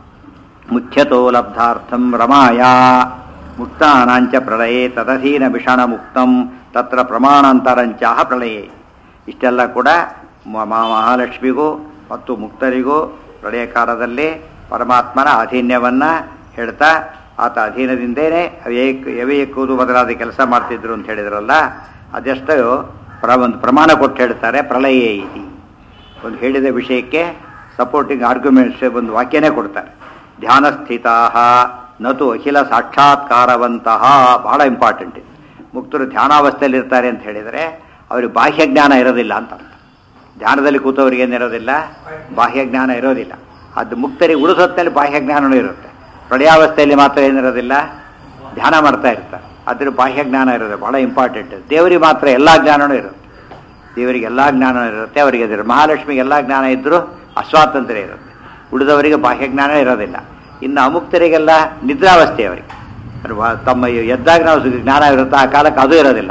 ಮುಖ್ಯತೋ ಲಬ್ಧಾರ್ಥಂ ರಮಾಯ ಮುಕ್ತಾನಾಂಚ ಪ್ರಳಯೇ ತದಧೀನ ವಿಷಣ ಮುಕ್ತಂ ತತ್ರ ಪ್ರಮಾಣಾಂತರಂಚ ಪ್ರಳಯೇ ಇಷ್ಟೆಲ್ಲ ಕೂಡ ಮ- ಮ- ಮಹಾಲಕ್ಷ್ಮಿಗೂ ಮತ್ತು ಮುಕ್ತರಿಗೂ ಪ್ರಳಯ ಕಾಲದಲ್ಲಿ ಪರಮಾತ್ಮನ ಅಧೀನ್ಯವನ್ನು ಹೇಳ್ತಾ ಆತ ಅಧೀನದಿಂದೇನೆ ಅವ್ಯಯಕ್ ಯವ್ಯಯಕ್ಕೂದು ಬದಲಾದ ಕೆಲಸ ಮಾಡ್ತಿದ್ರು ಅಂತ ಹೇಳಿದ್ರಲ್ಲ ಅದೆಷ್ಟು ಪ್ರ ಒಂದು ಪ್ರಮಾಣ ಕೊಟ್ಟು ಹೇಳ್ತಾರೆ ಪ್ರಳಯೇ ಇತಿ ಒಂದು ಹೇಳಿದ ವಿಷಯಕ್ಕೆ ಸಪೋರ್ಟಿಂಗ್ ಆರ್ಗ್ಯುಮೆಂಟ್ಸ್ ಒಂದು ವಾಕ್ಯನೇ ಕೊಡ್ತಾರೆ ಧ್ಯಾನ ಸ್ಥಿತಾ ನತು ಅಖಿಲ ಸಾಕ್ಷಾತ್ಕಾರವಂತಹ ಬಹಳ ಇಂಪಾರ್ಟೆಂಟ್ ಇದು ಮುಕ್ತರು ಧ್ಯಾನಾವಸ್ಥೆಯಲ್ಲಿ ಇರ್ತಾರೆ ಅಂತ ಹೇಳಿದರೆ ಅವ್ರಿಗೆ ಬಾಹ್ಯ ಜ್ಞಾನ ಇರೋದಿಲ್ಲ ಅಂತ ಅರ್ಥ ಧ್ಯಾನದಲ್ಲಿ ಕೂತವ್ರಿಗೆ ಏನಿರೋದಿಲ್ಲ ಬಾಹ್ಯ ಜ್ಞಾನ ಇರೋದಿಲ್ಲ ಅದು ಮುಕ್ತರಿಗೆ ಉಳಿಸೊತ್ತಲ್ಲಿ ಬಾಹ್ಯ ಜ್ಞಾನವೂ ಇರುತ್ತೆ ಪ್ರಳಯಾವಸ್ಥೆಯಲ್ಲಿ ಮಾತ್ರ ಏನಿರೋದಿಲ್ಲ ಧ್ಯಾನ ಮಾಡ್ತಾ ಇರ್ತಾರೆ ಅದ್ರ ಬಾಹ್ಯ ಜ್ಞಾನ ಇರೋದು ಬಹಳ ಇಂಪಾರ್ಟೆಂಟ್ ದೇವರಿಗೆ ಮಾತ್ರ ಎಲ್ಲ ಜ್ಞಾನನೂ ಇರುತ್ತೆ ದೇವರಿಗೆ ಎಲ್ಲ ಜ್ಞಾನ ಇರುತ್ತೆ ಅವರಿಗೆ ಅದ್ರ ಮಹಾಲಕ್ಷ್ಮಿಗೆ ಎಲ್ಲ ಜ್ಞಾನ ಇದ್ದರೂ ಅಸ್ವಾತಂತ್ರ್ಯ ಇರುತ್ತೆ ಉಳಿದವರಿಗೆ ಬಾಹ್ಯ ಜ್ಞಾನ ಇರೋದಿಲ್ಲ ಇನ್ನು ಅಮುಕ್ತರಿಗೆಲ್ಲ ನಿದ್ರಾವಸ್ಥೆ ಅವರಿಗೆ ಅದು ವ- ತಮ್ಮ ಎದ್ದಾಗ ನಾವು ಜ್ಞಾನ ಇರುತ್ತೆ ಆ ಕಾಲಕ್ಕೆ ಅದು ಇರೋದಿಲ್ಲ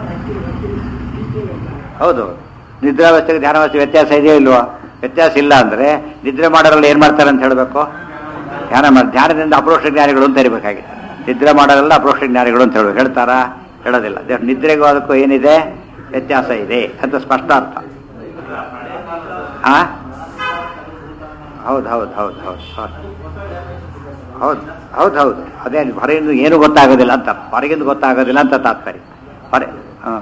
ಹೌದು ನಿದ್ರಾವಸ್ಥೆಗೆ ಧ್ಯಾನಾವಸ್ಥೆ ವ್ಯತ್ಯಾಸ ಇದೆಯೋ ಇಲ್ವೋ ವ್ಯತ್ಯಾಸ ಇಲ್ಲ ಅಂದರೆ ನಿದ್ರೆ ಮಾಡೋರಲ್ಲಿ ಏನು ಮಾಡ್ತಾರೆ ಅಂತ ಹೇಳಬೇಕು ಧ್ಯಾನ ಮಾಡಿ ಧ್ಯಾನದಿಂದ ಅಪ್ರೋಕ್ಷ ಜ್ಞಾನಿಗಳು ಅಂತ ಇರಬೇಕಾಗಿದೆ ನಿದ್ರೆ ಮಾಡೋರೆಲ್ಲ ಅಪ್ರೋಕ್ಷ ಜ್ಞಾನಿಗಳು ಅಂತ ಹೇಳಬೇಕು ಹೇಳ್ತಾರಾ ಹೇಳೋದಿಲ್ಲ ದೇ- ನಿದ್ರೆಗೂ ಅದಕ್ಕೂ ಏನಿದೆ ವ್ಯತ್ಯಾಸ ಇದೆ ಅಂತ ಸ್ಪಷ್ಟ ಅರ್ಥ ಆ ಹೌದು ಹೌದು ಹೌದು ಹೌದು ಹೌದು ಹೌದು ಹೌದು ಹೌದು ಅದೇ ಹೊರಗಿಂದ ಏನು ಗೊತ್ತಾಗೋದಿಲ್ಲ ಅಂತ ಹೊರಗಿಂದ ಗೊತ್ತಾಗೋದಿಲ್ಲ ಅಂತ ತಾತ್ಪರ್ಯ ಹೊರ ಹಾಂ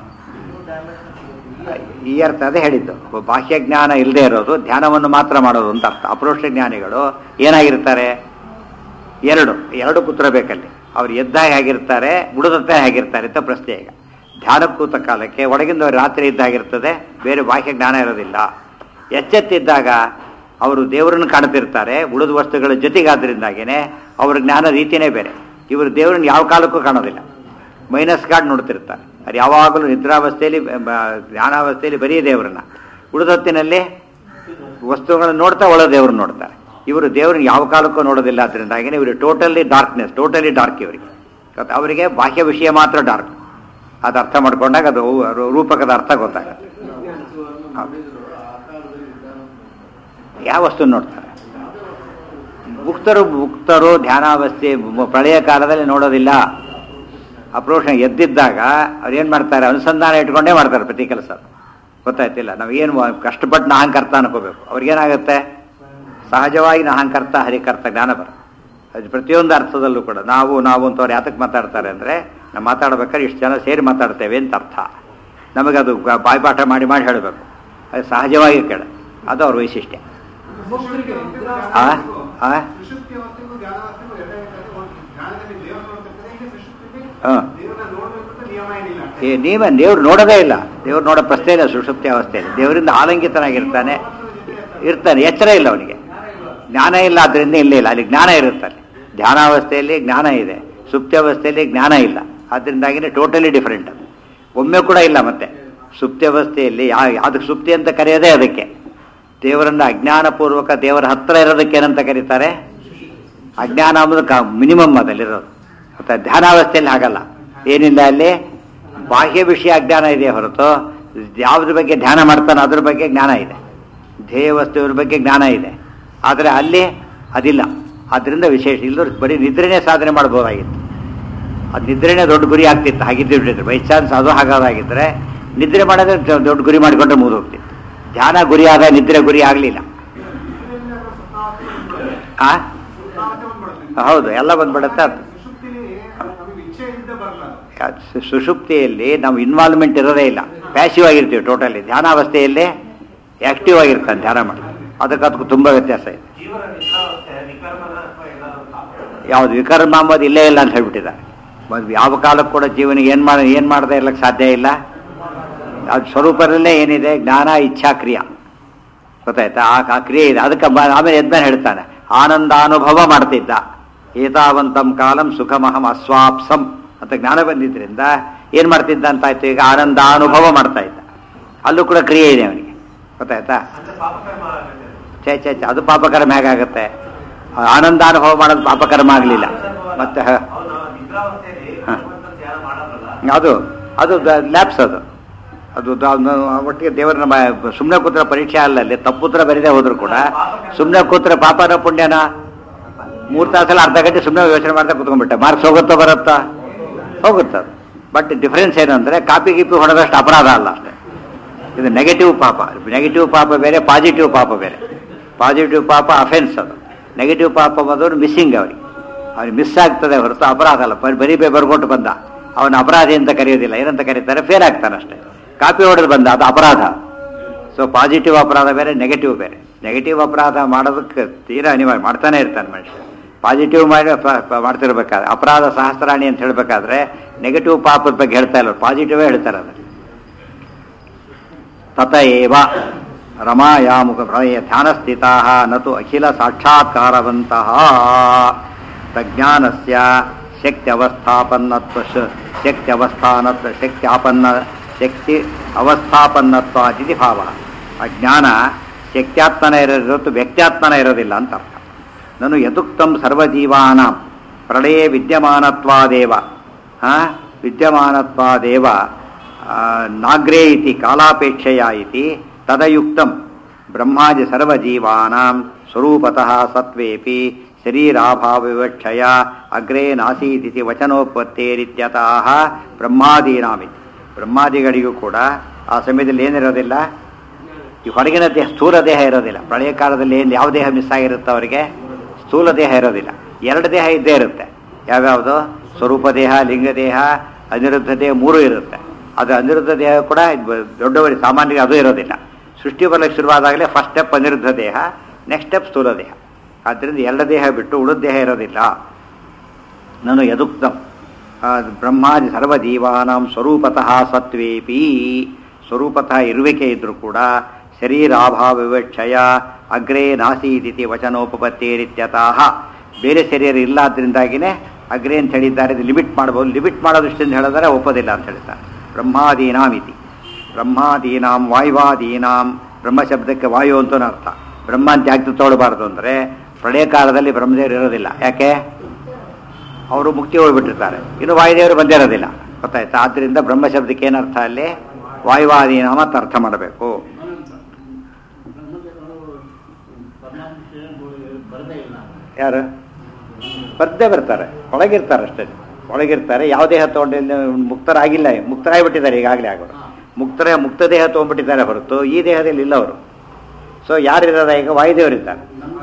ಈ ಅರ್ಥ ಅದೇ ಹೇಳಿದ್ದು ಬಾಹ್ಯ ಜ್ಞಾನ ಇಲ್ಲದೆ ಇರೋದು ಧ್ಯಾನವನ್ನು ಮಾತ್ರ ಮಾಡೋದು ಅಂತ ಅರ್ಥ ಅಪರೋಕ್ಷ ಜ್ಞಾನಿಗಳು ಏನಾಗಿರ್ತಾರೆ ಎರಡು ಎರಡು ಪುತ್ರ ಬೇಕಲ್ಲಿ ಅವ್ರು ಎದ್ದಾಗ ಹೇಗಿರ್ತಾರೆ ಉಳಿದತ್ತೆ ಹೇಗಿರ್ತಾರೆ ಅಂತ ಪ್ರಶ್ನೆ ಈಗ ಧ್ಯಾನ ಕೂತ ಕಾಲಕ್ಕೆ ಒಳಗಿಂದ ಅವ್ರು ರಾತ್ರಿ ಇದ್ದಾಗಿರ್ತದೆ ಬೇರೆ ಬಾಹ್ಯ ಜ್ಞಾನ ಇರೋದಿಲ್ಲ ಎಚ್ಚೆತ್ತಿದ್ದಾಗ ಅವರು ದೇವರನ್ನು ಕಾಣ್ತಿರ್ತಾರೆ ಉಳಿದ ವಸ್ತುಗಳ ಜೊತೆಗಾದ್ರಿಂದಾಗೇನೆ ಅವ್ರ ಜ್ಞಾನ ರೀತಿಯೇ ಬೇರೆ ಇವರು ದೇವರನ್ನ ಯಾವ ಕಾಲಕ್ಕೂ ಕಾಣೋದಿಲ್ಲ ಮೈನಸ್ ಕಾರ್ಡ್ ನೋಡ್ತಿರ್ತಾರೆ ಅದು ಯಾವಾಗಲೂ ನಿದ್ರಾವಸ್ಥೆಯಲ್ಲಿ ಬ- ಧ್ಯಾನಾವಸ್ಥೆಯಲ್ಲಿ ಬರೀ ದೇವರನ್ನ ಉಳಿದೊತ್ತಿನಲ್ಲಿ ವಸ್ತುಗಳನ್ನು ನೋಡ್ತಾ ಒಳ ದೇವ್ರನ್ನ ನೋಡ್ತಾರೆ ಇವರು ದೇವ್ರನ್ನ ಯಾವ ಕಾಲಕ್ಕೂ ನೋಡೋದಿಲ್ಲ ಅದರಿಂದಾಗಿನೇ ಇವರು ಟೋಟಲಿ ಡಾರ್ಕ್ನೆಸ್ ಟೋಟಲಿ ಡಾರ್ಕ್ ಇವರಿಗೆ ಗೊತ್ತಾ? ಅವರಿಗೆ ಬಾಹ್ಯ ವಿಷಯ ಮಾತ್ರ ಡಾರ್ಕ್ ಅದು ಅರ್ಥ ಮಾಡ್ಕೊಂಡಾಗ ಅದು ರೂ- ರೂಪಕದ ಅರ್ಥ ಗೊತ್ತಾಗುತ್ತೆ ಯಾವ ವಸ್ತು ನೋಡ್ತಾರೆ ಮುಕ್ತರು ಮುಕ್ತರು ಧ್ಯಾನಾವಸ್ಥೆ ಮ- ಪ್ರಳಯ ಕಾಲದಲ್ಲಿ ನೋಡೋದಿಲ್ಲ ಅಪ್ರೋಷಣ ಎದ್ದಿದ್ದಾಗ ಅವ್ರು ಏನು ಮಾಡ್ತಾರೆ ಅನುಸಂಧಾನ ಇಟ್ಕೊಂಡೇ ಮಾಡ್ತಾರೆ ಪ್ರತಿ ಕೆಲಸ ಗೊತ್ತಾಯ್ತಿಲ್ಲ ನಾವು ಏನು ಕಷ್ಟಪಟ್ಟು ನಾ ಅಹಂಕರ್ತ ಅನ್ಕೋಬೇಕು ಅವ್ರಿಗೇನಾಗುತ್ತೆ ಸಹಜವಾಗಿ ನಾ ಅಹಂಕರ್ತ ಹರಿಕರ್ತ ಜ್ಞಾನ ಬರುತ್ತೆ ಅದು ಪ್ರತಿಯೊಂದು ಅರ್ಥದಲ್ಲೂ ಕೂಡ ನಾವು ನಾವು ಅಂತವ್ರು ಯಾತಕ್ಕೆ ಮಾತಾಡ್ತಾರೆ ಅಂದರೆ ನಾವು ಮಾತಾಡ್ಬೇಕಾದ್ರೆ ಇಷ್ಟು ಜನ ಸೇರಿ ಮಾತಾಡ್ತೇವೆ ಅಂತ ಅರ್ಥ ನಮಗದು ಗ- ಬಾಯ್ಪಾಠ ಮಾಡಿ ಮಾಡಿ ಹೇಳಬೇಕು ಅದು ಸಹಜವಾಗಿ ಕೇಳ ಅದು ಅವ್ರ ವೈಶಿಷ್ಟ್ಯ ಮುಕ್ತರಿಗೆ ನಿದ್ರಾ ಆ ಆ ಸುಷುಪ್ತಿ ಅವಸ್ಥೆಗೂ ಜ್ಞಾನಾವಸ್ಥೆಗೂ ಎಲ್ಲ ಇರ್ತದೆ. ಒಂದು ಜ್ಞಾನದಲ್ಲಿ ದೇವರು ನೋಡ್ತಿರ್ತಾರೆ ಈಗ ಸುಷುಪ್ತಿಯಲ್ಲಿ ಹಾಂ ದೇವರನ್ನ ನೋಡ್ಬೇಕು ಅಂತ ನಿಯಮ ಏನಿಲ್ಲ ಏ ನೀವ ದೇವ್ರು ನೋಡೋದೇ ಇಲ್ಲ ದೇವ್ರು ನೋಡೋ ಪ್ರಶ್ನೆ ಇಲ್ಲ ಸುಷುಪ್ತಿ ಅವಸ್ಥೆಯಲ್ಲಿ ದೇವರಿಂದ ಆಲಂಕಿತನಾಗಿರ್ತಾನೆ ಇರ್ತಾನೆ ಎಚ್ಚರ ಇಲ್ಲ ಅವನಿಗೆ ಜ್ಞಾನ ಇಲ್ಲ ಅದರಿಂದ ಇಲ್ಲೇ ಇಲ್ಲ ಅಲ್ಲಿ ಜ್ಞಾನ ಇರುತ್ತಲ್ಲಿ ಧ್ಯಾನಾವಸ್ಥೆಯಲ್ಲಿ ಜ್ಞಾನ ಇದೆ ಸುಪ್ತಾವಸ್ಥೆಯಲ್ಲಿ ಜ್ಞಾನ ಇಲ್ಲ ಅದರಿಂದಾಗಿನೇ ಟೋಟಲಿ ಡಿಫರೆಂಟ್ ಅದು ಒಮ್ಮೆ ಕೂಡ ಇಲ್ಲ ಮತ್ತೆ ಸುಪ್ತಾವಸ್ಥೆಯಲ್ಲಿ ಯಾ ಅದಕ್ಕೆ ಸುಪ್ತಿ ಅಂತ ಕರೆಯೋದೇ ಅದಕ್ಕೆ ದೇವರನ್ನ ಅಜ್ಞಾನಪೂರ್ವಕ ದೇವರ ಹತ್ರ ಇರೋದಕ್ಕೆ ಏನಂತ ಕರೀತಾರೆ ಅಜ್ಞಾನ ಅನ್ನೋದು ಕ ಮಿನಿಮಮ್ ಅದಲ್ಲಿರೋದು ಮತ್ತೆ ಧ್ಯಾನಾವಸ್ಥೆಯಲ್ಲಿ ಹಾಗಲ್ಲ ಏನಿಲ್ಲ ಅಲ್ಲಿ ಬಾಹ್ಯ ವಿಷಯ ಅಜ್ಞಾನ ಇದೆ ಹೊರತು ಯಾವುದ್ರ ಬಗ್ಗೆ ಧ್ಯಾನ ಮಾಡ್ತಾನೋ ಅದ್ರ ಬಗ್ಗೆ ಜ್ಞಾನ ಇದೆ ಧ್ಯೇಯ ವಸ್ತುವಿನ ಬಗ್ಗೆ ಜ್ಞಾನ ಇದೆ ಆದರೆ ಅಲ್ಲಿ ಅದಿಲ್ಲ ಅದರಿಂದ ವಿಶೇಷ ಇಲ್ಲದ್ರೆ ಬರೀ ನಿದ್ರೆನೇ ಸಾಧನೆ ಮಾಡ್ಬೋದಾಗಿತ್ತು ಅದು ನಿದ್ರೆನೇ ದೊಡ್ಡ ಗುರಿ ಆಗ್ತಿತ್ತು ಹಾಗಿದ್ದಿದ್ರೆ ಬೈ ಚಾನ್ಸ್ ಅದು ಹಾಗಾದಾಗಿದ್ದರೆ ನಿದ್ರೆ ಮಾಡೋದೇ ದ- ದೊಡ್ಡ ಗುರಿ ಮಾಡಿಕೊಂಡ್ರೆ ಮುಗಿದೋಗ್ತಿತ್ತು ಧ್ಯಾನ ಗುರಿ ಆದ ನಿದ್ರೆ ಗುರಿ ಆಗಲಿಲ್ಲ ಆ ಹೌದು ಎಲ್ಲ ಬಂದ್ಬಿಡುತ್ತೆ ಅದು ಸುಷುಪ್ತಿಲಿ ನಮಗೆ ಇಚ್ಛೆ ಇಲ್ಲದೆ ಬರಲ್ಲ ಅದು. ಅದು ಸು- ಸುಷುಪ್ತಿಯಲ್ಲಿ ನಾವು ಇನ್ವಾಲ್ವ್ಮೆಂಟ್ ಇರೋದೇ ಇಲ್ಲ ಪ್ಯಾಸಿವ್ ಆಗಿರ್ತೀವಿ ಟೋಟಲಿ ಧ್ಯಾನಾವಸ್ಥೆಯಲ್ಲಿ ಆಕ್ಟಿವ್ ಆಗಿರ್ತಾನೆ ಧ್ಯಾನ ಮಾಡಿ ಅದಕ್ಕೆ ಅದಕ್ಕೂ ತುಂಬ ವ್ಯತ್ಯಾಸ ಇದೆ ಜೀವನ ನಿದ್ರಾವಸ್ಥೆ ವಿಕರ್ಮನ ಅಥವಾ ಏನಾದ್ರು ತಾಪ. ಯಾವುದು ವಿಕರ್ಮ ಅಂಬೋದು ಇಲ್ಲೇ ಇಲ್ಲ ಅಂತ ಹೇಳ್ಬಿಟ್ಟಿದ್ದಾರೆ ಒಂದು ಯಾವ ಕಾಲಕ್ಕೆ ಕೂಡ ಜೀವನಿಗೆ ಏನು ಮಾಡಿ ಏನು ಮಾಡದೇ ಇರ್ಲಿಕ್ಕೆ ಸಾಧ್ಯ ಇಲ್ಲ ಅದು ಸ್ವರೂಪದಲ್ಲೇ ಏನಿದೆ ಜ್ಞಾನ ಇಚ್ಛಾ ಕ್ರಿಯಾ ಗೊತ್ತಾಯ್ತಾ ಆ ಆ ಕ್ರಿಯೆ ಇದೆ ಅದಕ್ಕೆ ಬ- ಆಮೇಲೆ ಎದ್ಮೇಲೆ ಹೇಳ್ತಾನೆ ಆನಂದಾನುಭವ ಮಾಡ್ತಿದ್ದ ಏತಾವಂತಂ ಕಾಲಂ ಸುಖಮಹಂ ಅಸ್ವಾಪ್ಸಂ ಅಂತ ಜ್ಞಾನ ಬಂದಿದ್ರಿಂದ ಏನು ಮಾಡ್ತಿದ್ದ ಅಂತ ಆಯ್ತು ಈಗ ಆನಂದಾನುಭವ ಮಾಡ್ತಾ ಇದ್ದ ಅಲ್ಲೂ ಕೂಡ ಕ್ರಿಯೆ ಇದೆ ಅವನಿಗೆ ಗೊತ್ತಾಯ್ತಾ ಅಂದ್ರೆ ಪಾಪಕರ್ಮ ಆಗುತ್ತೆ. ಛೇ ಛೇ ಛೇ, ಅದು ಪಾಪಕರ್ಮ ಹೇಗಾಗುತ್ತೆ ಆನಂದಾನುಭವ ಮಾಡೋದು ಪಾಪಕರ್ಮ ಆಗಲಿಲ್ಲ ಮತ್ತೆ ಹ- ಅವನು ನಿದ್ರಾವಸ್ಥೆಯಲ್ಲಿ ಹಾ. ಭಗವಂತನ ಧ್ಯಾನ ಮಾಡೋದಲ್ಲ ಅದು ಅದು ಲ್ಯಾಬ್ಸ್ ಅದು ಅದು ದ- ನ- ಒಟ್ಟಿಗೆ ದೇವರನ್ನ ಸುಮ್ಮನೆ ಕೂತ್ರ ಪರೀಕ್ಷೆ ಅಲ್ಲ ಅಲ್ಲಿ ತಪ್ಪುತ್ರ ಬರೀದೇ ಹೋದ್ರು ಕೂಡ ಸುಮ್ಮನೆ ಕೂತ್ರ ಪಾಪನ ಪುಣ್ಯನ ಮೂರು ತಾಸಲ್ಲ ಅರ್ಧ ಗಂಟೆ ಸುಮ್ಮನೆ ಯೋಚನೆ ಮಾಡ್ತಾ ಕೂತ್ಕೊಂಡ್ಬಿಟ್ಟೆ ಮಾರ್ಕ್ಸ್ ಹೋಗುತ್ತೋ ಬರುತ್ತಾ ಹೋಗುತ್ತೆ ಅದು ಬಟ್ ಡಿಫ್ರೆನ್ಸ್ ಏನು ಅಂದರೆ ಕಾಪಿ ಗೀಪಿ ಹೊಡೆದಷ್ಟು ಅಪರಾಧ ಅಲ್ಲ ಅಷ್ಟೇ ಇದು ನೆಗೆಟಿವ್ ಪಾಪ ನೆಗೆಟಿವ್ ಪಾಪ ಬೇರೆ ಪಾಸಿಟಿವ್ ಪಾಪ ಬೇರೆ ಪಾಸಿಟಿವ್ ಪಾಪ ಅಫೆನ್ಸ್ ಅದು ನೆಗೆಟಿವ್ ಪಾಪ ಬಂದವರು ಮಿಸ್ಸಿಂಗ್ ಅವ್ರಿಗೆ ಅವ್ರಿಗೆ ಮಿಸ್ ಆಗ್ತದೆ ಹೊರತು ಅಪರಾಧ ಅಲ್ಲ ಬರೀ ಬರೀ ಬೇ ಬರ್ಕೊಟ್ಟು ಬಂದ ಅವನ ಅಪರಾಧಿ ಅಂತ ಕರೆಯೋದಿಲ್ಲ ಏನಂತ ಕರೀತಾರೆ ಫೇಲ್ ಆಗ್ತಾನೆ ಅಷ್ಟೇ ಕಾಪಿ ಹೊಡೆದು ಬಂದ ಅದು ಅಪರಾಧ ಸೊ ಪಾಸಿಟಿವ್ ಅಪರಾಧ ಬೇರೆ ನೆಗೆಟಿವ್ ಬೇರೆ ನೆಗೆಟಿವ್ ಅಪರಾಧ ಮಾಡೋದಕ್ಕೆ ತೀರಾ ಅನಿವಾರ್ಯ ಮಾಡ್ತಾನೆ ಇರ್ತಾನೆ ಮನುಷ್ಯ ಪಾಸಿಟಿವ್ ಮಾಡಿ ಪ- ಪ- ಮಾಡ್ತಿರ್ಬೇಕಾದ್ರೆ ಅಪರಾಧ ಸಹಸ್ರಾಣಿ ಅಂತ ಹೇಳಬೇಕಾದ್ರೆ ನೆಗೆಟಿವ್ ಪಾಪದ ಬಗ್ಗೆ ಹೇಳ್ತಾ ಇಲ್ಲ ಪಾಸಿಟಿವೇ ಹೇಳ್ತಾರೆ ಅದನ್ನು ತತ ಏವ ರಮಾಯಾಮುಖ ಪ್ರಳಯ ಧ್ಯಾನಸ್ಥಿತಾ ನತು ಅಖಿಲ ಸಾಕ್ಷಾತ್ಕಾರವಂತಹ ತಜ್ಞಾನಸ್ಯ ಶಕ್ತಿ ಅವಸ್ಥಾಪನ್ನತ್ವ ಶ- ಶಕ್ತಿ ಅವಸ್ಥಾನತ್ವ ಶಕ್ತಿ ಆಪನ್ನ ಶಕ್ತಿ ಅವಸ್ಥಾಪನ್ನತ್ವ ಅತಿಥಿ ಭಾವ ಆ ಜ್ಞಾನ ಶಕ್ತ್ಯಾತ್ಮನ ಇರೋದು ವ್ಯಕ್ತ್ಯಾತ್ಮನ ಇರೋದಿಲ್ಲ ಅಂತ ಅರ್ಥ ನಾನು ಯದುಕ್ತಂ ಸರ್ವಜೀವಾನಾಂ ಪ್ರಳಯೇ ವಿದ್ಯಮಾನತ್ವಾದೇವ ಆ, ವಿದ್ಯಮಾನತ್ವಾದೇವ ಆ, ನಾಗ್ರೇ ಇತಿ ಕಾಲಾಪೇಕ್ಷೆಯ ಇತಿ ತದಯುಕ್ತಂ ಬ್ರಹ್ಮಾದಿ ಸರ್ವಜೀವಾನಾಂ ಸ್ವರೂಪತಃ ಸತ್ವೇಪಿ ಶರೀರಾಭಾವವಿವಕ್ಷಯ ಅಗ್ರೇ ನಾಸೀದಿತಿ ವಚನೋತ್ಪತ್ತೇರಿತ್ಯತಃ ಬ್ರಹ್ಮಾದೀನಾಮಿತಿ ಬ್ರಹ್ಮಾದಿಗಳಿಗೂ ಕೂಡ ಆ ಸಮಯದಲ್ಲಿ ಏನಿರೋದಿಲ್ಲ ಈ ಹೊರಗಿನ ದೇಹ ಸ್ಥೂಲ ದೇಹ ಇರೋದಿಲ್ಲ ಪ್ರಳಯ ಕಾಲದಲ್ಲಿ ಏನು ಯಾವ ದೇಹ ಮಿಸ್ ಆಗಿರುತ್ತೆ ಅವರಿಗೆ ಸ್ಥೂಲ ದೇಹ ಇರೋದಿಲ್ಲ ಎರಡು ದೇಹ ಇದ್ದೇ ಇರುತ್ತೆ ಯಾವ್ಯಾವುದು ಸ್ವರೂಪ ದೇಹ ಲಿಂಗ ದೇಹ ಅನಿರುದ್ಧ ದೇಹ ಮೂರು ಇರುತ್ತೆ ಅದು ಅನಿರುದ್ಧ ದೇಹ ಕೂಡ ಬ- ದೊಡ್ಡವರಿಗೆ ಸಾಮಾನ್ಯರಿಗೆ ಅದು ಇರೋದಿಲ್ಲ ಸೃಷ್ಟಿ ಬರಲಿಕ್ಕೆ ಶುರುವಾದಾಗಲೇ ಫಸ್ಟ್ ಸ್ಟೆಪ್ ಅನಿರುದ್ಧ ದೇಹ ನೆಕ್ಸ್ಟ್ ಸ್ಟೆಪ್ ಸ್ಥೂಲ ದೇಹ ಆದ್ದರಿಂದ ಎರಡು ದೇಹ ಬಿಟ್ಟು ಉಳಿದ ದೇಹ ಇರೋದಿಲ್ಲ ನಾನು ಯದುಕ್ತಂ ಆ, ಬ್ರಹ್ಮಾದಿ ಸರ್ವಜೀವಾನಾಂ ಸ್ವರೂಪತಃ ಸತ್ವೇಪಿ ಸ್ವರೂಪತಃ ಇರುವಿಕೆ ಇದ್ರೂ ಕೂಡ ಶರೀರಾಭಾವ ವಿವಕ್ಷಯ ಅಗ್ರೇ ನಾಸೀದಿತಿ ವಚನೋಪಪತ್ತೇರಿತ್ಯತಃ ಬೇರೆ ಶರೀರ ಇಲ್ಲ ಆದ್ರಿಂದಾಗಿನೇ ಅಗ್ರೇ ಅಂತ ಹೇಳಿದ್ದಾರೆ ಇದು ಲಿಮಿಟ್ ಮಾಡ್ಬೋದು ಲಿಮಿಟ್ ಮಾಡೋ ದೃಷ್ಟಿಯಿಂದ ಹೇಳಿದರೆ ಒಪ್ಪೋದಿಲ್ಲ ಅಂತ ಹೇಳ್ತಾರೆ ಬ್ರಹ್ಮಾದೀನಾಂ ಇತಿ ಬ್ರಹ್ಮಾದೀನಾಂ ವಾಯುವಾದೀನಾಂ ಬ್ರಹ್ಮ ಶಬ್ದಕ್ಕೆ ವಾಯು ಅಂತ ಅರ್ಥ ಬ್ರಹ್ಮ ಅಂತ ಯಾಕೆ ತಗೊಳ್ಬಾರ್ದು ಅಂದರೆ ಪ್ರಳಯ ಕಾಲದಲ್ಲಿ ಬ್ರಹ್ಮದೇವರು ಇರೋದಿಲ್ಲ ಯಾಕೆ ಅವರು ಮುಕ್ತಿ ಹೋಗ್ಬಿಟ್ಟಿರ್ತಾರೆ ಇನ್ನು ವಾಯುದೇವರು ಬಂದೇ ಇರೋದಿಲ್ಲ ಗೊತ್ತಾಯ್ತಾ ಆದ್ದರಿಂದ ಬ್ರಹ್ಮ ಶಬ್ದಕ್ಕೆ ಏನರ್ಥ ಅಲ್ಲಿ ವಾಯುವಾದೀನಾಮ ಅಂತ ಅರ್ಥ ಮಾಡಬೇಕು ಯಾರು ಬರ್ದೇ ಬರ್ತಾರೆ ಒಳಗಿರ್ತಾರೆ ಅಷ್ಟೇ ಒಳಗಿರ್ತಾರೆ ಯಾವ ದೇಹ ತಗೊಂಡು ಮುಕ್ತರಾಗಿಲ್ಲ ಮುಕ್ತರಾಗಿಬಿಟ್ಟಿದ್ದಾರೆ ಈಗಾಗಲೇ ಆಗೋರು ಮುಕ್ತರ ಮುಕ್ತ ದೇಹ ತೊಗೊಂಡ್ಬಿಟ್ಟಿದ್ದಾರೆ ಹೊರತು ಈ ದೇಹದಲ್ಲಿ ಇಲ್ಲ ಅವರು ಸೊ ಯಾರಿರೋದ ಈಗ ವಾಯುದೇವರಿದ್ದಾರೆ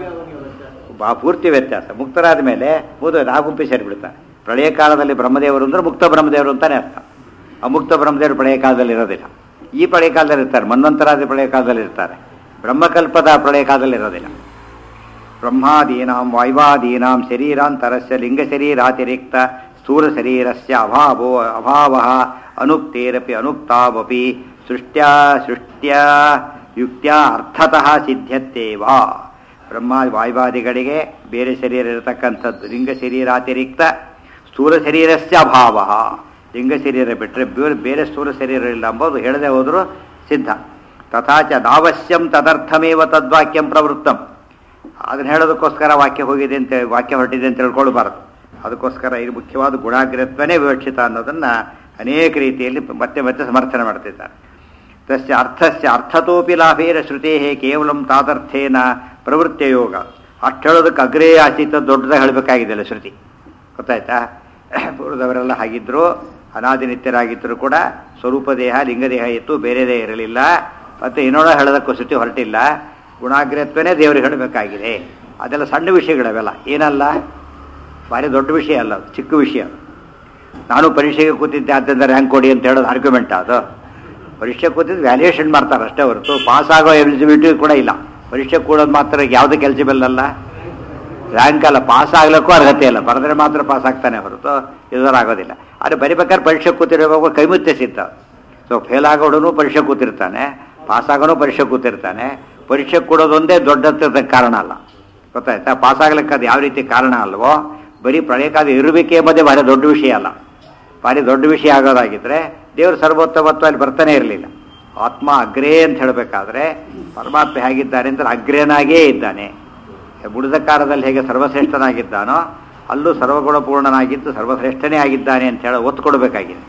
ಬಾ ಪೂರ್ತಿ ವ್ಯತ್ಯಾಸ ಮುಕ್ತರಾದ ಮೇಲೆ ಮೂದು ಆ ಗುಂಪಿ ಸೇರಿಬಿಡ್ತಾರೆ ಪ್ರಳಯ ಕಾಲದಲ್ಲಿ ಬ್ರಹ್ಮದೇವರು ಅಂದ್ರೆ ಮುಕ್ತ ಬ್ರಹ್ಮದೇವರು ಅಂತಾನೆ ಅರ್ಥ ಅಮುಕ್ತ ಬ್ರಹ್ಮದೇವರು ಪ್ರಳಯ ಕಾಲದಲ್ಲಿ ಇರೋದಿಲ್ಲ ಈ ಪ್ರಳಯ ಕಾಲದಲ್ಲಿ ಇರ್ತಾರೆ ಮನ್ವಂತರಾದ ಪ್ರಳಯ ಕಾಲದಲ್ಲಿ ಇರ್ತಾರೆ ಬ್ರಹ್ಮಕಲ್ಪದ ಪ್ರಳಯ ಕಾಲದಲ್ಲಿ ಇರೋದಿಲ್ಲ ಬ್ರಹ್ಮಾದೀನಾಂ ವಾಯುವಾದೀನಾಂ ಶರೀರಾಂತರಸ್ಯ ಲಿಂಗಶರೀರಾತಿರಿಕ್ತ ಸ್ಥೂಲ ಶರೀರಸ್ಯ ಅಭಾವೋ ಅಭಾವ ಅನುಕ್ತೇರಪಿ ಅನುಕ್ತಾವಪಿ ಸೃಷ್ಟ್ಯಾ ಸೃಷ್ಟ್ಯ ಯುಕ್ತ್ಯ ಅರ್ಥತಃ ಸಿದ್ಧತ್ತೇವ ಬ್ರಹ್ಮ ವಾಯುವಾದಿಗಳಿಗೆ ಬೇರೆ ಶರೀರ ಇರತಕ್ಕಂಥದ್ದು ಲಿಂಗ ಶರೀರಾತಿರಿಕ್ತ ಸ್ಥೂಲ ಶರೀರಸ್ಯ ಅಭಾವ ಲಿಂಗ ಶರೀರ ಬಿಟ್ಟರೆ ಬೇರೆ ಬೇರೆ ಸ್ಥೂಲ ಶರೀರ ಇಲ್ಲ ಎಂಬುದು ಹೇಳದೆ ಹೋದರೂ ಸಿದ್ಧ ತಥಾಚ ನಾವಶ್ಯಂ ತದರ್ಥಮೇವ ತದ್ವಾಕ್ಯಂ ಪ್ರವೃತ್ತಂ ಅದನ್ನ ಹೇಳೋದಕ್ಕೋಸ್ಕರ ವಾಕ್ಯ ಹೋಗಿದೆ ಅಂತ ವಾಕ್ಯ ಹೊರಟಿದೆ ಅಂತ ತಿಳ್ಕೊಳ್ಬಾರ್ದು ಅದಕ್ಕೋಸ್ಕರ ಇದು ಮುಖ್ಯವಾದ ಗುಣಾಗ್ರತ್ವನೇ ವಿವಕ್ಷಿತ ಅನ್ನೋದನ್ನ ಅನೇಕ ರೀತಿಯಲ್ಲಿ ಮತ್ತೆ ಮತ್ತೆ ಸಮರ್ಥನೆ ಮಾಡ್ತಿದ್ದಾರೆ ತಸ್ಯ ಅರ್ಥಸ್ಯ ಅರ್ಥತೋಪಿ ಲಾಭೇನ ಶ್ರುತೇ ಕೇವಲಂ ತಾದರ್ಥೇನ ಪ್ರವೃತ್ತಿಯ ಯೋಗ ಅಷ್ಟು ಹೇಳೋದಕ್ಕೆ ಅಗ್ರೇ ಆಚೀತ ದೊಡ್ಡದಾಗಿ ಹೇಳಬೇಕಾಗಿದೆಯಲ್ಲ ಶ್ರುತಿ ಗೊತ್ತಾಯ್ತಾ ಪೂರ್ವದವರೆಲ್ಲ ಹಾಗಿದ್ರು ಅನಾದಿ ನಿತ್ಯರಾಗಿದ್ದರೂ ಕೂಡ ಸ್ವರೂಪ ದೇಹ ಲಿಂಗದೇಹ ಇತ್ತು ಬೇರೆ ದೇಹ ಇರಲಿಲ್ಲ ಮತ್ತೆ ಇನ್ನೋಡ ಹೇಳೋದಕ್ಕೂ ಶ್ರುತಿ ಹೊರಟಿಲ್ಲ ಗುಣಾಗ್ರತ್ವನೇ ದೇವರಿಗೆ ಹೇಳಬೇಕಾಗಿದೆ ಅದೆಲ್ಲ ಸಣ್ಣ ವಿಷಯಗಳವೆಲ್ಲ ಏನಲ್ಲ ಭಾರಿ ದೊಡ್ಡ ವಿಷಯ ಅಲ್ಲ ಅದು, ಚಿಕ್ಕ ವಿಷಯ ನಾನು ಪರೀಕ್ಷೆಗೆ ಕೂತಿದ್ದೆ ಆದ್ದರಿಂದ ರ್ಯಾಂಕ್ ಕೊಡಿ ಅಂತ ಹೇಳೋದು ಆರ್ಗ್ಯುಮೆಂಟ್ ಅದು ಪರೀಕ್ಷೆ ಕೂತಿದ್ದು ವ್ಯಾಲ್ಯೂಯೇಷನ್ ಮಾಡ್ತಾರೆ ಅಷ್ಟೇ ಹೊರತು ಪಾಸ್ ಆಗೋ ಎಲಿಜಿಬಿಲಿಟಿ ಕೂಡ ಇಲ್ಲ ಪರೀಕ್ಷೆ ಕೂಡೋದು ಮಾತ್ರ ಯಾವುದಕ್ಕೆ ಎಲಿಜಿಬಲ್ ಅಲ್ಲ ರ್ಯಾಂಕ್ ಅಲ್ಲ ಪಾಸ್ ಆಗ್ಲಿಕ್ಕೂ ಅರ್ಹತೆ ಇಲ್ಲ ಬರೆದ್ರೆ ಮಾತ್ರ ಪಾಸ್ ಆಗ್ತಾನೆ ಹೊರತು ಆಗೋದಿಲ್ಲ ಆದರೆ ಬರಿಬೇಕಾದ್ರೆ ಪರೀಕ್ಷೆ ಕೂತಿರುವಾಗ ಕೈ ಮುತ್ತೆ ಸಿಗ್ತ ಸೊ ಫೇಲ್ ಆಗೋಡನು ಪರೀಕ್ಷೆ ಕೂತಿರ್ತಾನೆ ಪಾಸ್ ಆಗೋನು ಪರೀಕ್ಷೆ ಕೂತಿರ್ತಾನೆ ಪರೀಕ್ಷೆ ಕೊಡೋದೊಂದೇ ದೊಡ್ಡ ಕಾರಣ ಅಲ್ಲ ಗೊತ್ತಾಯ್ತಾ ಪಾಸ್ ಆಗ್ಲಿಕ್ಕೆ ಅದು ಯಾವ ರೀತಿ ಕಾರಣ ಅಲ್ವೋ ಬರೀ ಪ್ರಳಯಕಾಲ ಇರಬೇಕೇ ಎಂಬುದೇ ಭಾರಿ ದೊಡ್ಡ ವಿಷಯ ಅಲ್ಲ ಭಾರಿ ದೊಡ್ಡ ವಿಷಯ ಆಗೋದಾಗಿದ್ರೆ ದೇವರು ಸರ್ವೋತ್ತಮತ್ವ ಅಲ್ಲಿ ಬರ್ತಾನೆ ಇರಲಿಲ್ಲ ಆತ್ಮ ಅಗ್ರೇ ಅಂತ ಹೇಳಬೇಕಾದ್ರೆ ಪರಮಾತ್ಮ ಹೇಗಿದ್ದಾನೆ ಅಂದ್ರೆ ಅಗ್ರೇನಾಗೇ ಇದ್ದಾನೆ ಬುಡದ ಕಾಲದಲ್ಲಿ ಹೇಗೆ ಸರ್ವಶ್ರೇಷ್ಠನಾಗಿದ್ದಾನೋ ಅಲ್ಲೂ ಸರ್ವಗುಣಪೂರ್ಣನಾಗಿದ್ದು ಸರ್ವಶ್ರೇಷ್ಠನೇ ಆಗಿದ್ದಾನೆ ಅಂತ ಹೇಳಿ ಒತ್ತು ಕೊಡಬೇಕಾಗಿದೆ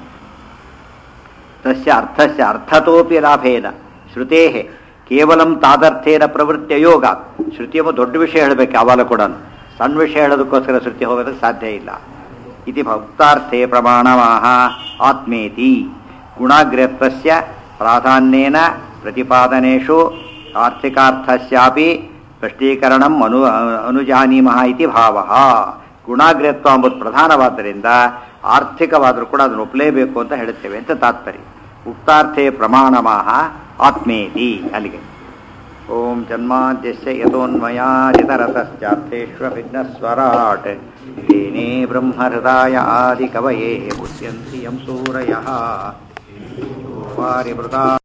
ತಸ್ಯ ಅರ್ಥಸ್ಯ ಅರ್ಥತೋಪಿ ಲಾಭೇನ ಶ್ರುತೇ ಕೇವಲಂ ತಾದರ್ಥೇನ ಪ್ರವೃತ್ತಿಯ ಯೋಗ ಶ್ರುತಿಯಮ್ಮ ದೊಡ್ಡ ವಿಷಯ ಹೇಳಬೇಕು ಯಾವಾಗ ಕೂಡ ಸಣ್ಣ ವಿಷಯ ಹೇಳೋದಕ್ಕೋಸ್ಕರ ಶ್ರುತಿ ಹೋಗೋದಕ್ಕೆ ಸಾಧ್ಯ ಇಲ್ಲ ಇತಿ ಭಕ್ತಾರ್ಥೇ ಪ್ರಮಾಣವಾಹ ಆತ್ಮೇತಿ ಗುಣಾಗ್ರತ್ವಸ್ಯ ಪ್ರಾಧಾನ್ಯೇನ ಪ್ರತಿಪಾದನೇಷು ಆರ್ಥಿಕಾರ್ಥಸ್ಯಾಪಿ ಸ್ಪಷ್ಟೀಕರಣಂ ಅನು ಅನುಜಾನೀಮಃ ಇತಿ ಭಾವ ಗುಣಾಗ್ರತ್ವ ಎಂಬುದು ಪ್ರಧಾನವಾದ್ದರಿಂದ ಆರ್ಥಿಕವಾದರೂ ಕೂಡ ಅದನ್ನು ಒಪ್ಪಲೇಬೇಕು ಅಂತ ಹೇಳುತ್ತೇವೆ ಅಂತ ತಾತ್ಪರ್ಯ ಉಕ್ತಾರ್ಥೇ ಪ್ರಮಾಣಮಾಹ ಆತ್ಮೇತಿ ಅಲ್ಲಿಗೆ ಓಂ ಜನ್ಮಾದ್ಯಸ್ಯ ಯತೋನ್ಮಯಾದಿತರತಶ್ಚಾರ್ಥೇಷ್ವಭಿಘ್ನಸ್ವರಾಟ್ ತೇನೇ ಬ್ರಹ್ಮಹೃದಾಯ ಆದಿಕವಯೇ ಮುಚ್ಯಂತಿ ಯಂ ಸೂರಯಃ ವಾರಿಮೃತಾ